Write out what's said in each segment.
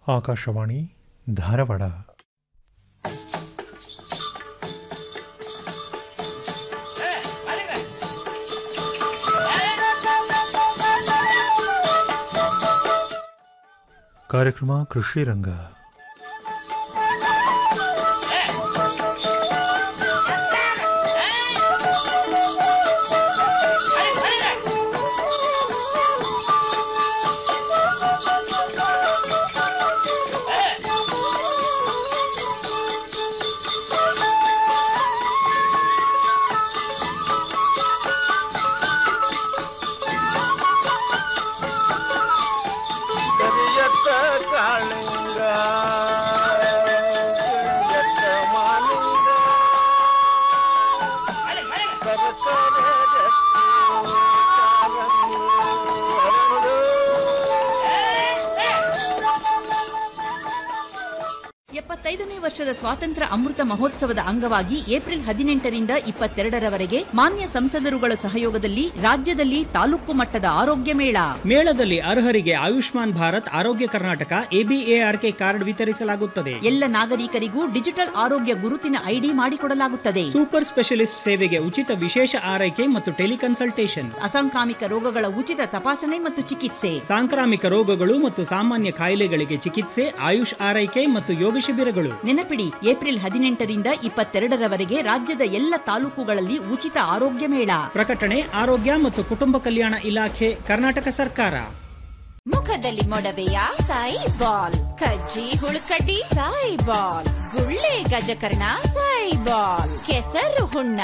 ಆಕಾಶವಾಣಿ ಧಾರವಾಡ ಕಾರ್ಯಕ್ರಮ ಕೃಷಿ ರಂಗ ಕರಿಯತ್ತ ಕಾಳಿಂಗ ಕರಿಯತ್ತ ಮಾಲಿಂಗ ಸರಸರ ರತ್ನ ಕಾಲಂಗಿ ಹರಳು. ಎಪ್ಪತ್ತೈದನೇ ವರ್ಷದ ಸ್ವಾತಂತ್ರ್ಯ ಅಮೃತ ಮಹೋತ್ಸವದ ಅಂಗವಾಗಿ ಏಪ್ರಿಲ್ ಹದಿನೆಂಟರಿಂದ ಇಪ್ಪತ್ತೆರಡರವರೆಗೆ ಮಾನ್ಯ ಸಂಸದರುಗಳ ಸಹಯೋಗದಲ್ಲಿ ರಾಜ್ಯದಲ್ಲಿ ತಾಲೂಕು ಮಟ್ಟದ ಆರೋಗ್ಯ ಮೇಳ ಮೇಳದಲ್ಲಿ ಅರ್ಹರಿಗೆ ಆಯುಷ್ಮಾನ್ ಭಾರತ್ ಆರೋಗ್ಯ ಕರ್ನಾಟಕ ಎಬಿಎಆರ್ಕೆ ಕಾರ್ಡ್ ವಿತರಿಸಲಾಗುತ್ತದೆ ಎಲ್ಲ ನಾಗರಿಕರಿಗೂ ಡಿಜಿಟಲ್ ಆರೋಗ್ಯ ಗುರುತಿನ ಐಡಿ ಮಾಡಿಕೊಡಲಾಗುತ್ತದೆ ಸೂಪರ್ ಸ್ಪೆಷಲಿಸ್ಟ್ ಸೇವೆಗೆ ಉಚಿತ ವಿಶೇಷ ಆರೈಕೆ ಮತ್ತು ಟೆಲಿಕನ್ಸಲ್ಟೇಷನ್ ಅಸಾಂಕ್ರಾಮಿಕ ರೋಗಗಳ ಉಚಿತ ತಪಾಸಣೆ ಮತ್ತು ಚಿಕಿತ್ಸೆ ಸಾಂಕ್ರಾಮಿಕ ರೋಗಗಳು ಮತ್ತು ಸಾಮಾನ್ಯ ಕಾಯಿಲೆಗಳಿಗೆ ಚಿಕಿತ್ಸೆ ಆಯುಷ್ ಆರೈಕೆ ಮತ್ತು ಯೋಗ ಶಿಬಿರಗಳು ನೆನಪಿಡಿ ಏಪ್ರಿಲ್ ಹದಿನೆಂಟರಿಂದ ಇಪ್ಪತ್ತೆರಡರವರೆಗೆ ರಾಜ್ಯದ ಎಲ್ಲ ತಾಲೂಕುಗಳಲ್ಲಿ ಉಚಿತ ಆರೋಗ್ಯ ಮೇಳ ಪ್ರಕಟಣೆ ಆರೋಗ್ಯ ಮತ್ತು ಕುಟುಂಬ ಕಲ್ಯಾಣ ಇಲಾಖೆ ಕರ್ನಾಟಕ ಸರ್ಕಾರ ಮುಖದಲ್ಲಿ ಮೊಡವೆಯ ಸಾಯಿ ಬಾಲ್ ಕಜ್ಜಿ ಹುಳುಕಡ್ಡಿ ಸಾಯಿ ಬಾಲ್ ಗುಳ್ಳೆ ಗಜಕರ್ಣ ಸಾಯಿ ಬಾಲ್ ಕೆಸರು ಹುಣ್ಣ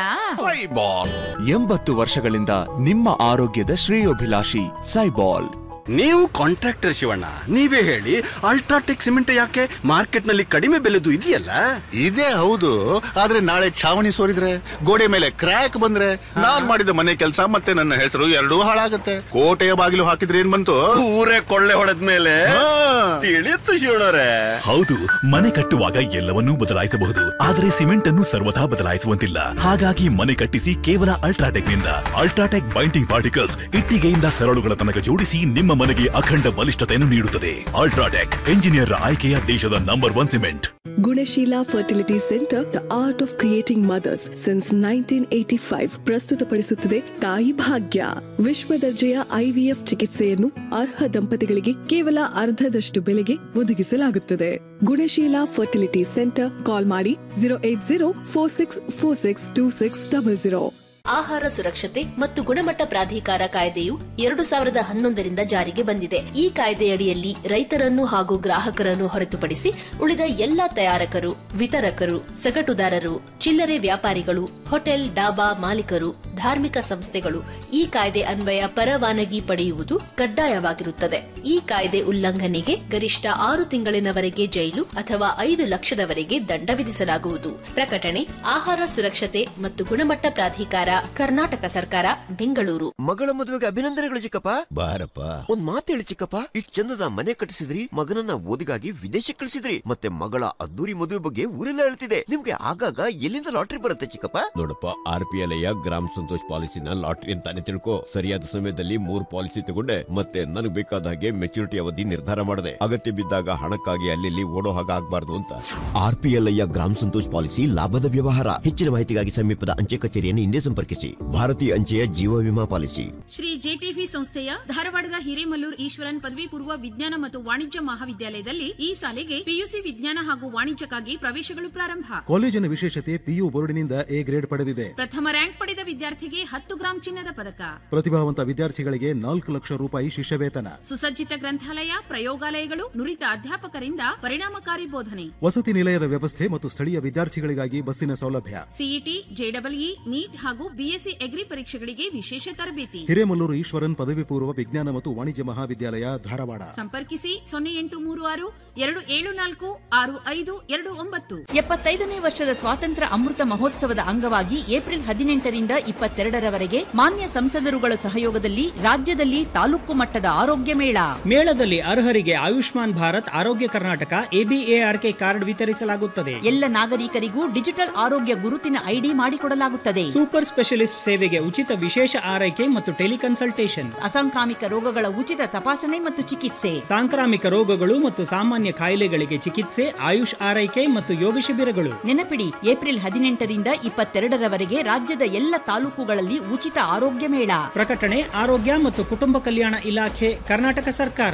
ಎಂಬತ್ತು ವರ್ಷಗಳಿಂದ ನಿಮ್ಮ ಆರೋಗ್ಯದ ಶ್ರೇಯೋಭಿಲಾಷಿ ಸೈಬಾಲ್ ನೀವು ಕಾಂಟ್ರಾಕ್ಟರ್ ಶಿವಣ್ಣ ನೀವೇ ಹೇಳಿ ಅಲ್ಟ್ರಾಟೆಕ್ ಸಿಮೆಂಟ್ ಯಾಕೆ ಮಾರ್ಕೆಟ್ ನಲ್ಲಿ ಕಡಿಮೆ ಬೆಲೆದು ಇದೆಯಲ್ಲ ಇದೇ ಹೌದು ಆದ್ರೆ ನಾಳೆ ಛಾವಣಿ ಸೋರಿದ್ರೆ ಗೋಡೆ ಮೇಲೆ ಕ್ರ್ಯಾಕ್ ಬಂದ್ರೆ ನಾನ್ ಮಾಡಿದ ಮನೆ ಕೆಲಸ ಮತ್ತೆ ನನ್ನ ಹೆಸರು ಎರಡೂ ಹಾಳಾಗತ್ತೆ ಕೋಟೆಯ ಬಾಗಿಲು ಹಾಕಿದ್ರೆ ಏನ್ ಬಂತು ಊರೇ ಕೊಳ್ಳೆ ಹೊಡೆದ ಮೇಲೆ ಹಾ. ತಿಳಿಯುತ್ತು ಶಿವಣ್ಣರೇ ಹೌದು ಮನೆ ಕಟ್ಟುವಾಗ ಎಲ್ಲವನ್ನೂ ಬದಲಾಯಿಸಬಹುದು ಆದರೆ ಸಿಮೆಂಟ್ ಅನ್ನು ಸರ್ವಥಾ ಬದಲಾಯಿಸುವಂತಿಲ್ಲ ಹಾಗಾಗಿ ಮನೆ ಕಟ್ಟಿಸಿ ಕೇವಲ ಅಲ್ಟ್ರಾಟೆಕ್ ನಿಂದ ಅಲ್ಟ್ರಾಟೆಕ್ ಬೈಂಡಿಂಗ್ ಪಾರ್ಟಿಕಲ್ಸ್ ಇಟ್ಟಿಗೆಯಿಂದ ಸರಳುಗಳ ತನಕ ಜೋಡಿಸಿ ನಿಮ್ಮ ಮನೆಗೆ ಅಖಂಡ ಬಲಿಷ್ಠತೆಯನ್ನು ನೀಡುತ್ತದೆ ಅಲ್ಟ್ರಾಟೆಕ್ ಎಂಜಿನಿಯರ್ ಆಯ್ಕೆಯ ದೇಶದ number one cement Gunasheela fertility centre the art of creating mothers since nineteen eighty five ಪ್ರಸ್ತುತಪಡಿಸುತ್ತದೆ ತಾಯಿ ಭಾಗ್ಯ ವಿಶ್ವ ದರ್ಜೆಯ ಐವಿಎಫ್ ಚಿಕಿತ್ಸೆಯನ್ನು ಅರ್ಹ ದಂಪತಿಗಳಿಗೆ ಕೇವಲ ಅರ್ಧದಷ್ಟು ಬೆಲೆಗೆ ಒದಗಿಸಲಾಗುತ್ತದೆ ಗುಣಶೀಲ ಫರ್ಟಿಲಿಟಿ ಸೆಂಟರ್ ಕಾಲ್ ಮಾಡಿ zero eight zero four six four six two six double zero ಆಹಾರ ಸುರಕ್ಷತೆ ಮತ್ತು ಗುಣಮಟ್ಟ ಪ್ರಾಧಿಕಾರ ಕಾಯ್ದೆಯು ಎರಡು ಸಾವಿರದ ಹನ್ನೊಂದರಿಂದ ಜಾರಿಗೆ ಬಂದಿದೆ ಈ ಕಾಯ್ದೆಯಡಿಯಲ್ಲಿ ರೈತರನ್ನು ಹಾಗೂ ಗ್ರಾಹಕರನ್ನು ಹೊರತುಪಡಿಸಿ ಉಳಿದ ಎಲ್ಲಾ ತಯಾರಕರು ವಿತರಕರು ಸಗಟುದಾರರು ಚಿಲ್ಲರೆ ವ್ಯಾಪಾರಿಗಳು ಹೋಟೆಲ್ ಡಾಬಾ ಮಾಲೀಕರು ಧಾರ್ಮಿಕ ಸಂಸ್ಥೆಗಳು ಈ ಕಾಯ್ದೆ ಅನ್ವಯ ಪರವಾನಗಿ ಪಡೆಯುವುದು ಕಡ್ಡಾಯವಾಗಿರುತ್ತದೆ ಈ ಕಾಯ್ದೆ ಉಲ್ಲಂಘನೆಗೆ ಗರಿಷ್ಠ ಆರು ತಿಂಗಳಿನವರೆಗೆ ಜೈಲು ಅಥವಾ ಐದು ಲಕ್ಷದವರೆಗೆ ದಂಡ ವಿಧಿಸಲಾಗುವುದು ಪ್ರಕಟಣೆ ಆಹಾರ ಸುರಕ್ಷತೆ ಮತ್ತು ಗುಣಮಟ್ಟ ಪ್ರಾಧಿಕಾರ ಕರ್ನಾಟಕ ಸರ್ಕಾರ ಬೆಂಗಳೂರು ಮಗಳ ಮದುವೆಗೆ ಅಭಿನಂದನೆಗಳು ಚಿಕ್ಕಪ್ಪ ಬಾರಪ್ಪ ಒಂದ್ ಮಾತು ಹೇಳಿ ಚಿಕ್ಕಪ್ಪ ಇಷ್ಟ್ ಚಂದದ ಮನೆ ಕಟ್ಟಿಸಿದ್ರಿ ಮಗನನ್ನ ಓದಿಗಾಗಿ ವಿದೇಶಕ್ಕೆ ಕಳಿಸಿದ್ರಿ ಮತ್ತೆ ಮಗಳ ಅದ್ದೂರಿ ಮದುವೆ ಬಗ್ಗೆ ಊರೆಲ್ಲ ಹೇಳ್ತಿದೆ ನಿಮ್ಗೆ ಆಗಾಗ ಎಲ್ಲಿಂದ ಲಾಟ್ರಿ ಬರುತ್ತೆ ಚಿಕ್ಕಪ್ಪ ನೋಡಪ್ಪ R P L Gram Santosh ಪಾಲಿಸಿನ ಲಾಟ್ರಿ ಅಂತಾನೆ ತಿಳ್ಕೊ ಸರಿಯಾದ ಸಮಯದಲ್ಲಿ ಮೂರ್ ಪಾಲಿಸಿ ತಗೊಂಡೆ ಮತ್ತೆ ನನಗೆ ಬೇಕಾದ ಹಾಗೆ ಮೆಚುರಿಟಿ ಅವಧಿ ನಿರ್ಧಾರ ಮಾಡಿದೆ ಅಗತ್ಯ ಬಿದ್ದಾಗ ಹಣಕ್ಕಾಗಿ ಅಲ್ಲಿ ಓಡೋ ಹಾಗೆ ಆಗ್ಬಾರ್ದು ಅಂತ R P L Gram Santosh policy ಲಾಭದ ವ್ಯವಹಾರ ಹೆಚ್ಚಿನ ಮಾಹಿತಿಗಾಗಿ ಸಮೀಪದ ಅಂಚೆ ಕಚೇರಿಯನ್ನು ಹಿಂದೆ ಸಂಪರ್ಕಿಸಿ ಭಾರತೀಯ ಅಂಚೆಯ ಜೀವ ವಿಮಾ ಪಾಲಿಸಿ ಶ್ರೀ ಜೆಟಿಫಿ ಸಂಸ್ಥೆಯ ಧಾರವಾಡದ ಹಿರೇಮಲ್ಲೂರ್ ಈಶ್ವರನ್ ಪದವಿ ಪೂರ್ವ ವಿಜ್ಞಾನ ಮತ್ತು ವಾಣಿಜ್ಯ ಮಹಾವಿದ್ಯಾಲಯದಲ್ಲಿ ಈ ಸಾಲಿಗೆ ಪಿಯುಸಿ ವಿಜ್ಞಾನ ಹಾಗೂ ವಾಣಿಜ್ಯಕ್ಕಾಗಿ ಪ್ರವೇಶಗಳು ಪ್ರಾರಂಭ ಕಾಲೇಜಿನ ವಿಶೇಷತೆ ಪಿಯು ಬೋರ್ಡಿನಿಂದ ಎ ಗ್ರೇಡ್ ಪಡೆದಿದೆ ಪ್ರಥಮ ರ್ಯಾಂಕ್ ಪಡೆದ ವಿದ್ಯಾರ್ಥಿಗೆ ಹತ್ತು ಗ್ರಾಂ ಚಿನ್ನದ ಪದಕ ಪ್ರತಿಭಾವಂತ ವಿದ್ಯಾರ್ಥಿಗಳಿಗೆ ನಾಲ್ಕು ಲಕ್ಷ ರೂಪಾಯಿ ಶಿಷ್ಯ ವೇತನ ಸುಸಜ್ಜಿತ ಗ್ರಂಥಾಲಯ ಪ್ರಯೋಗಾಲಯಗಳು ನುರಿತ ಅಧ್ಯಾಪಕರಿಂದ ಪರಿಣಾಮಕಾರಿ ಬೋಧನೆ ವಸತಿ ನಿಲಯದ ವ್ಯವಸ್ಥೆ ಮತ್ತು ಸ್ಥಳೀಯ ವಿದ್ಯಾರ್ಥಿಗಳಿಗಾಗಿ ಬಸ್ಸಿನ ಸೌಲಭ್ಯ ಸಿಇಟಿ ಜೆಡಬ್ಲ್ಇ ನೀಟ್ ಹಾಗೂ ಬಿಎಸ್ಸಿ ಎಗ್ರಿ ಪರೀಕ್ಷೆಗಳಿಗೆ ವಿಶೇಷ ತರಬೇತಿ ಹಿರೇಮಲ್ಲೂರು ಈಶ್ವರನ್ ಪದವಿ ಪೂರ್ವ ವಿಜ್ಞಾನ ಮತ್ತು ವಾಣಿಜ್ಯ ಮಹಾವಿದ್ಯಾಲಯ ಧಾರವಾಡ ಸಂಪರ್ಕಿಸಿ ಸೊನ್ನೆ ಎಂಟು ಮೂರು ಆರು ಎರಡು ಏಳು ನಾಲ್ಕು ಆರು ಐದು ಎರಡು ಒಂಬತ್ತು ಎಪ್ಪತ್ತೈದನೇ ವರ್ಷದ ಸ್ವಾತಂತ್ರ್ಯ ಅಮೃತ ಮಹೋತ್ಸವದ ಅಂಗವಾಗಿ ಏಪ್ರಿಲ್ ಹದಿನೆಂಟರಿಂದ ಇಪ್ಪತ್ತೆರಡರವರೆಗೆ ಮಾನ್ಯ ಸಂಸದರುಗಳ ಸಹಯೋಗದಲ್ಲಿ ರಾಜ್ಯದಲ್ಲಿ ತಾಲೂಕು ಮಟ್ಟದ ಆರೋಗ್ಯ ಮೇಳ ಮೇಳದಲ್ಲಿ ಅರ್ಹರಿಗೆ ಆಯುಷ್ಮಾನ್ ಭಾರತ್ ಆರೋಗ್ಯ ಕರ್ನಾಟಕ ಎಬಿಎಆರ್ಕೆ ಕಾರ್ಡ್ ವಿತರಿಸಲಾಗುತ್ತದೆ ಎಲ್ಲ ನಾಗರಿಕರಿಗೂ ಡಿಜಿಟಲ್ ಆರೋಗ್ಯ ಗುರುತಿನ ಐಡಿ ಮಾಡಿಕೊಡಲಾಗುತ್ತದೆ ಸೂಪರ್ ಸ್ಪೆಷಲ್ ಸ್ಪೆಷಲಿಸ್ಟ್ ಸೇವೆಗೆ ಉಚಿತ ವಿಶೇಷ ಆರೈಕೆ ಮತ್ತು ಟೆಲಿಕನ್ಸಲ್ಟೇಷನ್ ಅಸಾಂಕ್ರಾಮಿಕ ರೋಗಗಳ ಉಚಿತ ತಪಾಸಣೆ ಮತ್ತು ಚಿಕಿತ್ಸೆ ಸಾಂಕ್ರಾಮಿಕ ರೋಗಗಳು ಮತ್ತು ಸಾಮಾನ್ಯ ಕಾಯಿಲೆಗಳಿಗೆ ಚಿಕಿತ್ಸೆ ಆಯುಷ್ ಆರೈಕೆ ಮತ್ತು ಯೋಗ ಶಿಬಿರಗಳು ನೆನಪಿಡಿ ಏಪ್ರಿಲ್ ಹದಿನೆಂಟರಿಂದ ಇಪ್ಪತ್ತೆರಡರವರೆಗೆ ರಾಜ್ಯದ ಎಲ್ಲ ತಾಲೂಕುಗಳಲ್ಲಿ ಉಚಿತ ಆರೋಗ್ಯ ಮೇಳ ಪ್ರಕಟಣೆ ಆರೋಗ್ಯ ಮತ್ತು ಕುಟುಂಬ ಕಲ್ಯಾಣ ಇಲಾಖೆ ಕರ್ನಾಟಕ ಸರ್ಕಾರ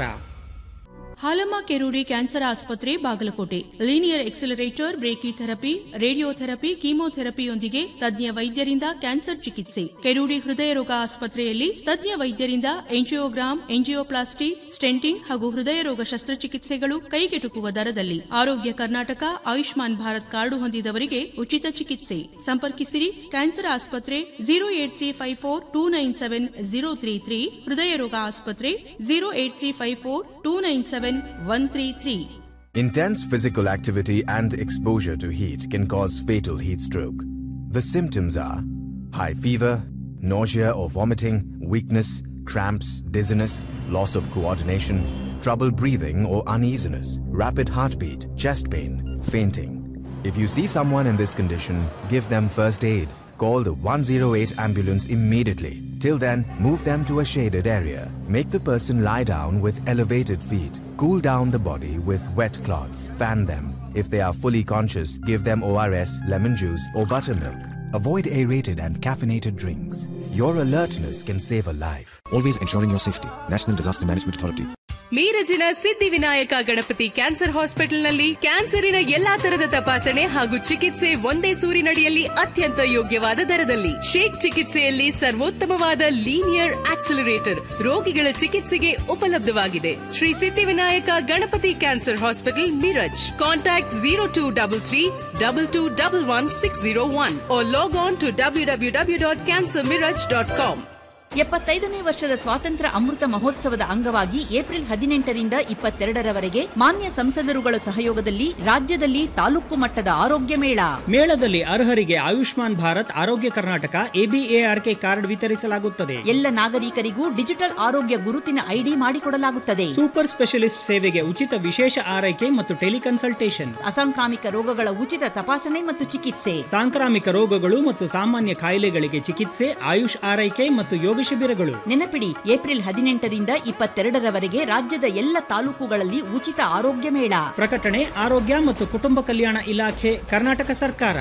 ಹಾಲಮ್ಮ ಕೆರೂಡಿ ಕ್ಯಾನ್ಸರ್ ಆಸ್ಪತ್ರೆ Bagalkote linear accelerator brachytherapy radiotherapy ಕೀಮೋಥೆರಪಿಯೊಂದಿಗೆ ತಜ್ಞ ವೈದ್ಯರಿಂದ ಕ್ಯಾನ್ಸರ್ ಚಿಕಿತ್ಸೆ ಕೆರೂಡಿ ಹೃದಯ ರೋಗ ಆಸ್ಪತ್ರೆಯಲ್ಲಿ ತಜ್ಞ ವೈದ್ಯರಿಂದ ಎಂಜಿಯೋಗ್ರಾಮ್ ಎಂಜಿಯೋಪ್ಲಾಸ್ಟಿ ಸ್ಟೆಂಟಿಂಗ್ ಹಾಗೂ ಹೃದಯ ರೋಗ ಶಸ್ತ್ರಚಿಕಿತ್ಸೆಗಳು ಕೈಗೆಟುಕುವ ದರದಲ್ಲಿ ಆರೋಗ್ಯ ಕರ್ನಾಟಕ ಆಯುಷ್ಮಾನ್ ಭಾರತ್ ಕಾರ್ಡು ಹೊಂದಿದವರಿಗೆ ಉಚಿತ ಚಿಕಿತ್ಸೆ ಸಂಪರ್ಕಿಸಿರಿ ಕ್ಯಾನ್ಸರ್ ಆಸ್ಪತ್ರೆ zero eight three five four two nine seven zero three three ಹೃದಯ ರೋಗ ಆಸ್ಪತ್ರೆ zero eight three five four two nine seven one three three Intense physical activity and exposure to heat can cause fatal heat stroke. The symptoms are high fever, nausea or vomiting, weakness, cramps, dizziness, loss of coordination, trouble breathing or uneasiness, rapid heartbeat, chest pain, fainting. If you see someone in this condition, give them first aid. Call the 108 ambulance immediately. Till then, move them to a shaded area. Make the person lie down with elevated feet. Cool down the body with wet cloths. Fan them. If they are fully conscious, give them ORS, lemon juice, or buttermilk. Avoid aerated and caffeinated drinks. Your alertness can save a life. Always ensuring your safety. National Disaster Management Authority. ಮೀರಜಿನ Siddhivinayaka Ganapati cancer ಹಾಸ್ಪಿಟಲ್ನಲ್ಲಿ ಕ್ಯಾನ್ಸರಿನ ಎಲ್ಲಾ ತರದ ತಪಾಸಣೆ ಹಾಗೂ ಚಿಕಿತ್ಸೆ ಒಂದೇ ಸೂರಿನಡಿಯಲ್ಲಿ ಅತ್ಯಂತ ಯೋಗ್ಯವಾದ ದರದಲ್ಲಿ ಶೇಕ್ ಚಿಕಿತ್ಸೆಯಲ್ಲಿ ಸರ್ವೋತ್ತಮವಾದ ಲೀನಿಯರ್ ಆಕ್ಸಿಲರೇಟರ್ ರೋಗಿಗಳ ಚಿಕಿತ್ಸೆಗೆ ಉಪಲಬ್ಧವಾಗಿದೆ Shri Siddhivinayaka Ganapati cancer hospital Miraj contact zero two double three double two double one six zero one log on to W W W dot cancer Miraj dot com ಎಪ್ಪತ್ತೈದನೇ ವರ್ಷದ ಸ್ವಾತಂತ್ರ್ಯ ಅಮೃತ ಮಹೋತ್ಸವದ ಅಂಗವಾಗಿ ಏಪ್ರಿಲ್ ಹದಿನೆಂಟರಿಂದ ಇಪ್ಪತ್ತೆರಡರವರೆಗೆ ಮಾನ್ಯ ಸಂಸದರುಗಳ ಸಹಯೋಗದಲ್ಲಿ ರಾಜ್ಯದಲ್ಲಿ ತಾಲೂಕು ಮಟ್ಟದ ಆರೋಗ್ಯ ಮೇಳ ಮೇಳದಲ್ಲಿ ಅರ್ಹರಿಗೆ ಆಯುಷ್ಮಾನ್ ಭಾರತ್ ಆರೋಗ್ಯ ಕರ್ನಾಟಕ ಎಬಿಎಆರ್ಕೆ ಕಾರ್ಡ್ ವಿತರಿಸಲಾಗುತ್ತದೆ ಎಲ್ಲ ನಾಗರಿಕರಿಗೂ ಡಿಜಿಟಲ್ ಆರೋಗ್ಯ ಗುರುತಿನ ಐಡಿ ಮಾಡಿಕೊಡಲಾಗುತ್ತದೆ ಸೂಪರ್ ಸ್ಪೆಷಲಿಸ್ಟ್ ಸೇವೆಗೆ ಉಚಿತ ವಿಶೇಷ ಆರೈಕೆ ಮತ್ತು ಟೆಲಿಕನ್ಸಲ್ಟೇಷನ್ ಅಸಾಂಕ್ರಾಮಿಕ ರೋಗಗಳ ಉಚಿತ ತಪಾಸಣೆ ಮತ್ತು ಚಿಕಿತ್ಸೆ ಸಾಂಕ್ರಾಮಿಕ ರೋಗಗಳು ಮತ್ತು ಸಾಮಾನ್ಯ ಕಾಯಿಲೆಗಳಿಗೆ ಚಿಕಿತ್ಸೆ ಆಯುಷ್ ಆರೈಕೆ ಮತ್ತು ಯೋಗ ಶಿಬಿರಗಳು ನೆನಪಿಡಿ ಏಪ್ರಿಲ್ ಹದಿನೆಂಟರಿಂದ ಇಪ್ಪತ್ತೆರಡರವರೆಗೆ ರಾಜ್ಯದ ಎಲ್ಲ ತಾಲೂಕುಗಳಲ್ಲಿ ಉಚಿತ ಆರೋಗ್ಯ ಮೇಳ ಪ್ರಕಟಣೆ ಆರೋಗ್ಯ ಮತ್ತು ಕುಟುಂಬ ಕಲ್ಯಾಣ ಇಲಾಖೆ ಕರ್ನಾಟಕ ಸರ್ಕಾರ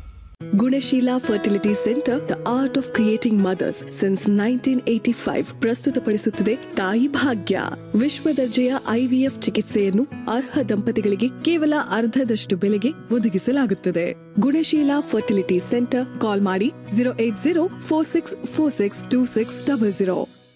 Gunasheela fertility centre the art of creating mothers since nineteen eighty five ಪ್ರಸ್ತುತಪಡಿಸುತ್ತದೆ ತಾಯಿ ಭಾಗ್ಯ ವಿಶ್ವ ದರ್ಜೆಯ ಐವಿಎಫ್ ಚಿಕಿತ್ಸೆಯನ್ನು ಅರ್ಹ ದಂಪತಿಗಳಿಗೆ ಕೇವಲ ಅರ್ಧದಷ್ಟು ಬೆಲೆಗೆ ಒದಗಿಸಲಾಗುತ್ತದೆ ಗುಣಶೀಲ ಫರ್ಟಿಲಿಟಿ ಸೆಂಟರ್ ಕಾಲ್ ಮಾಡಿ zero eight zero four six four six two six double zero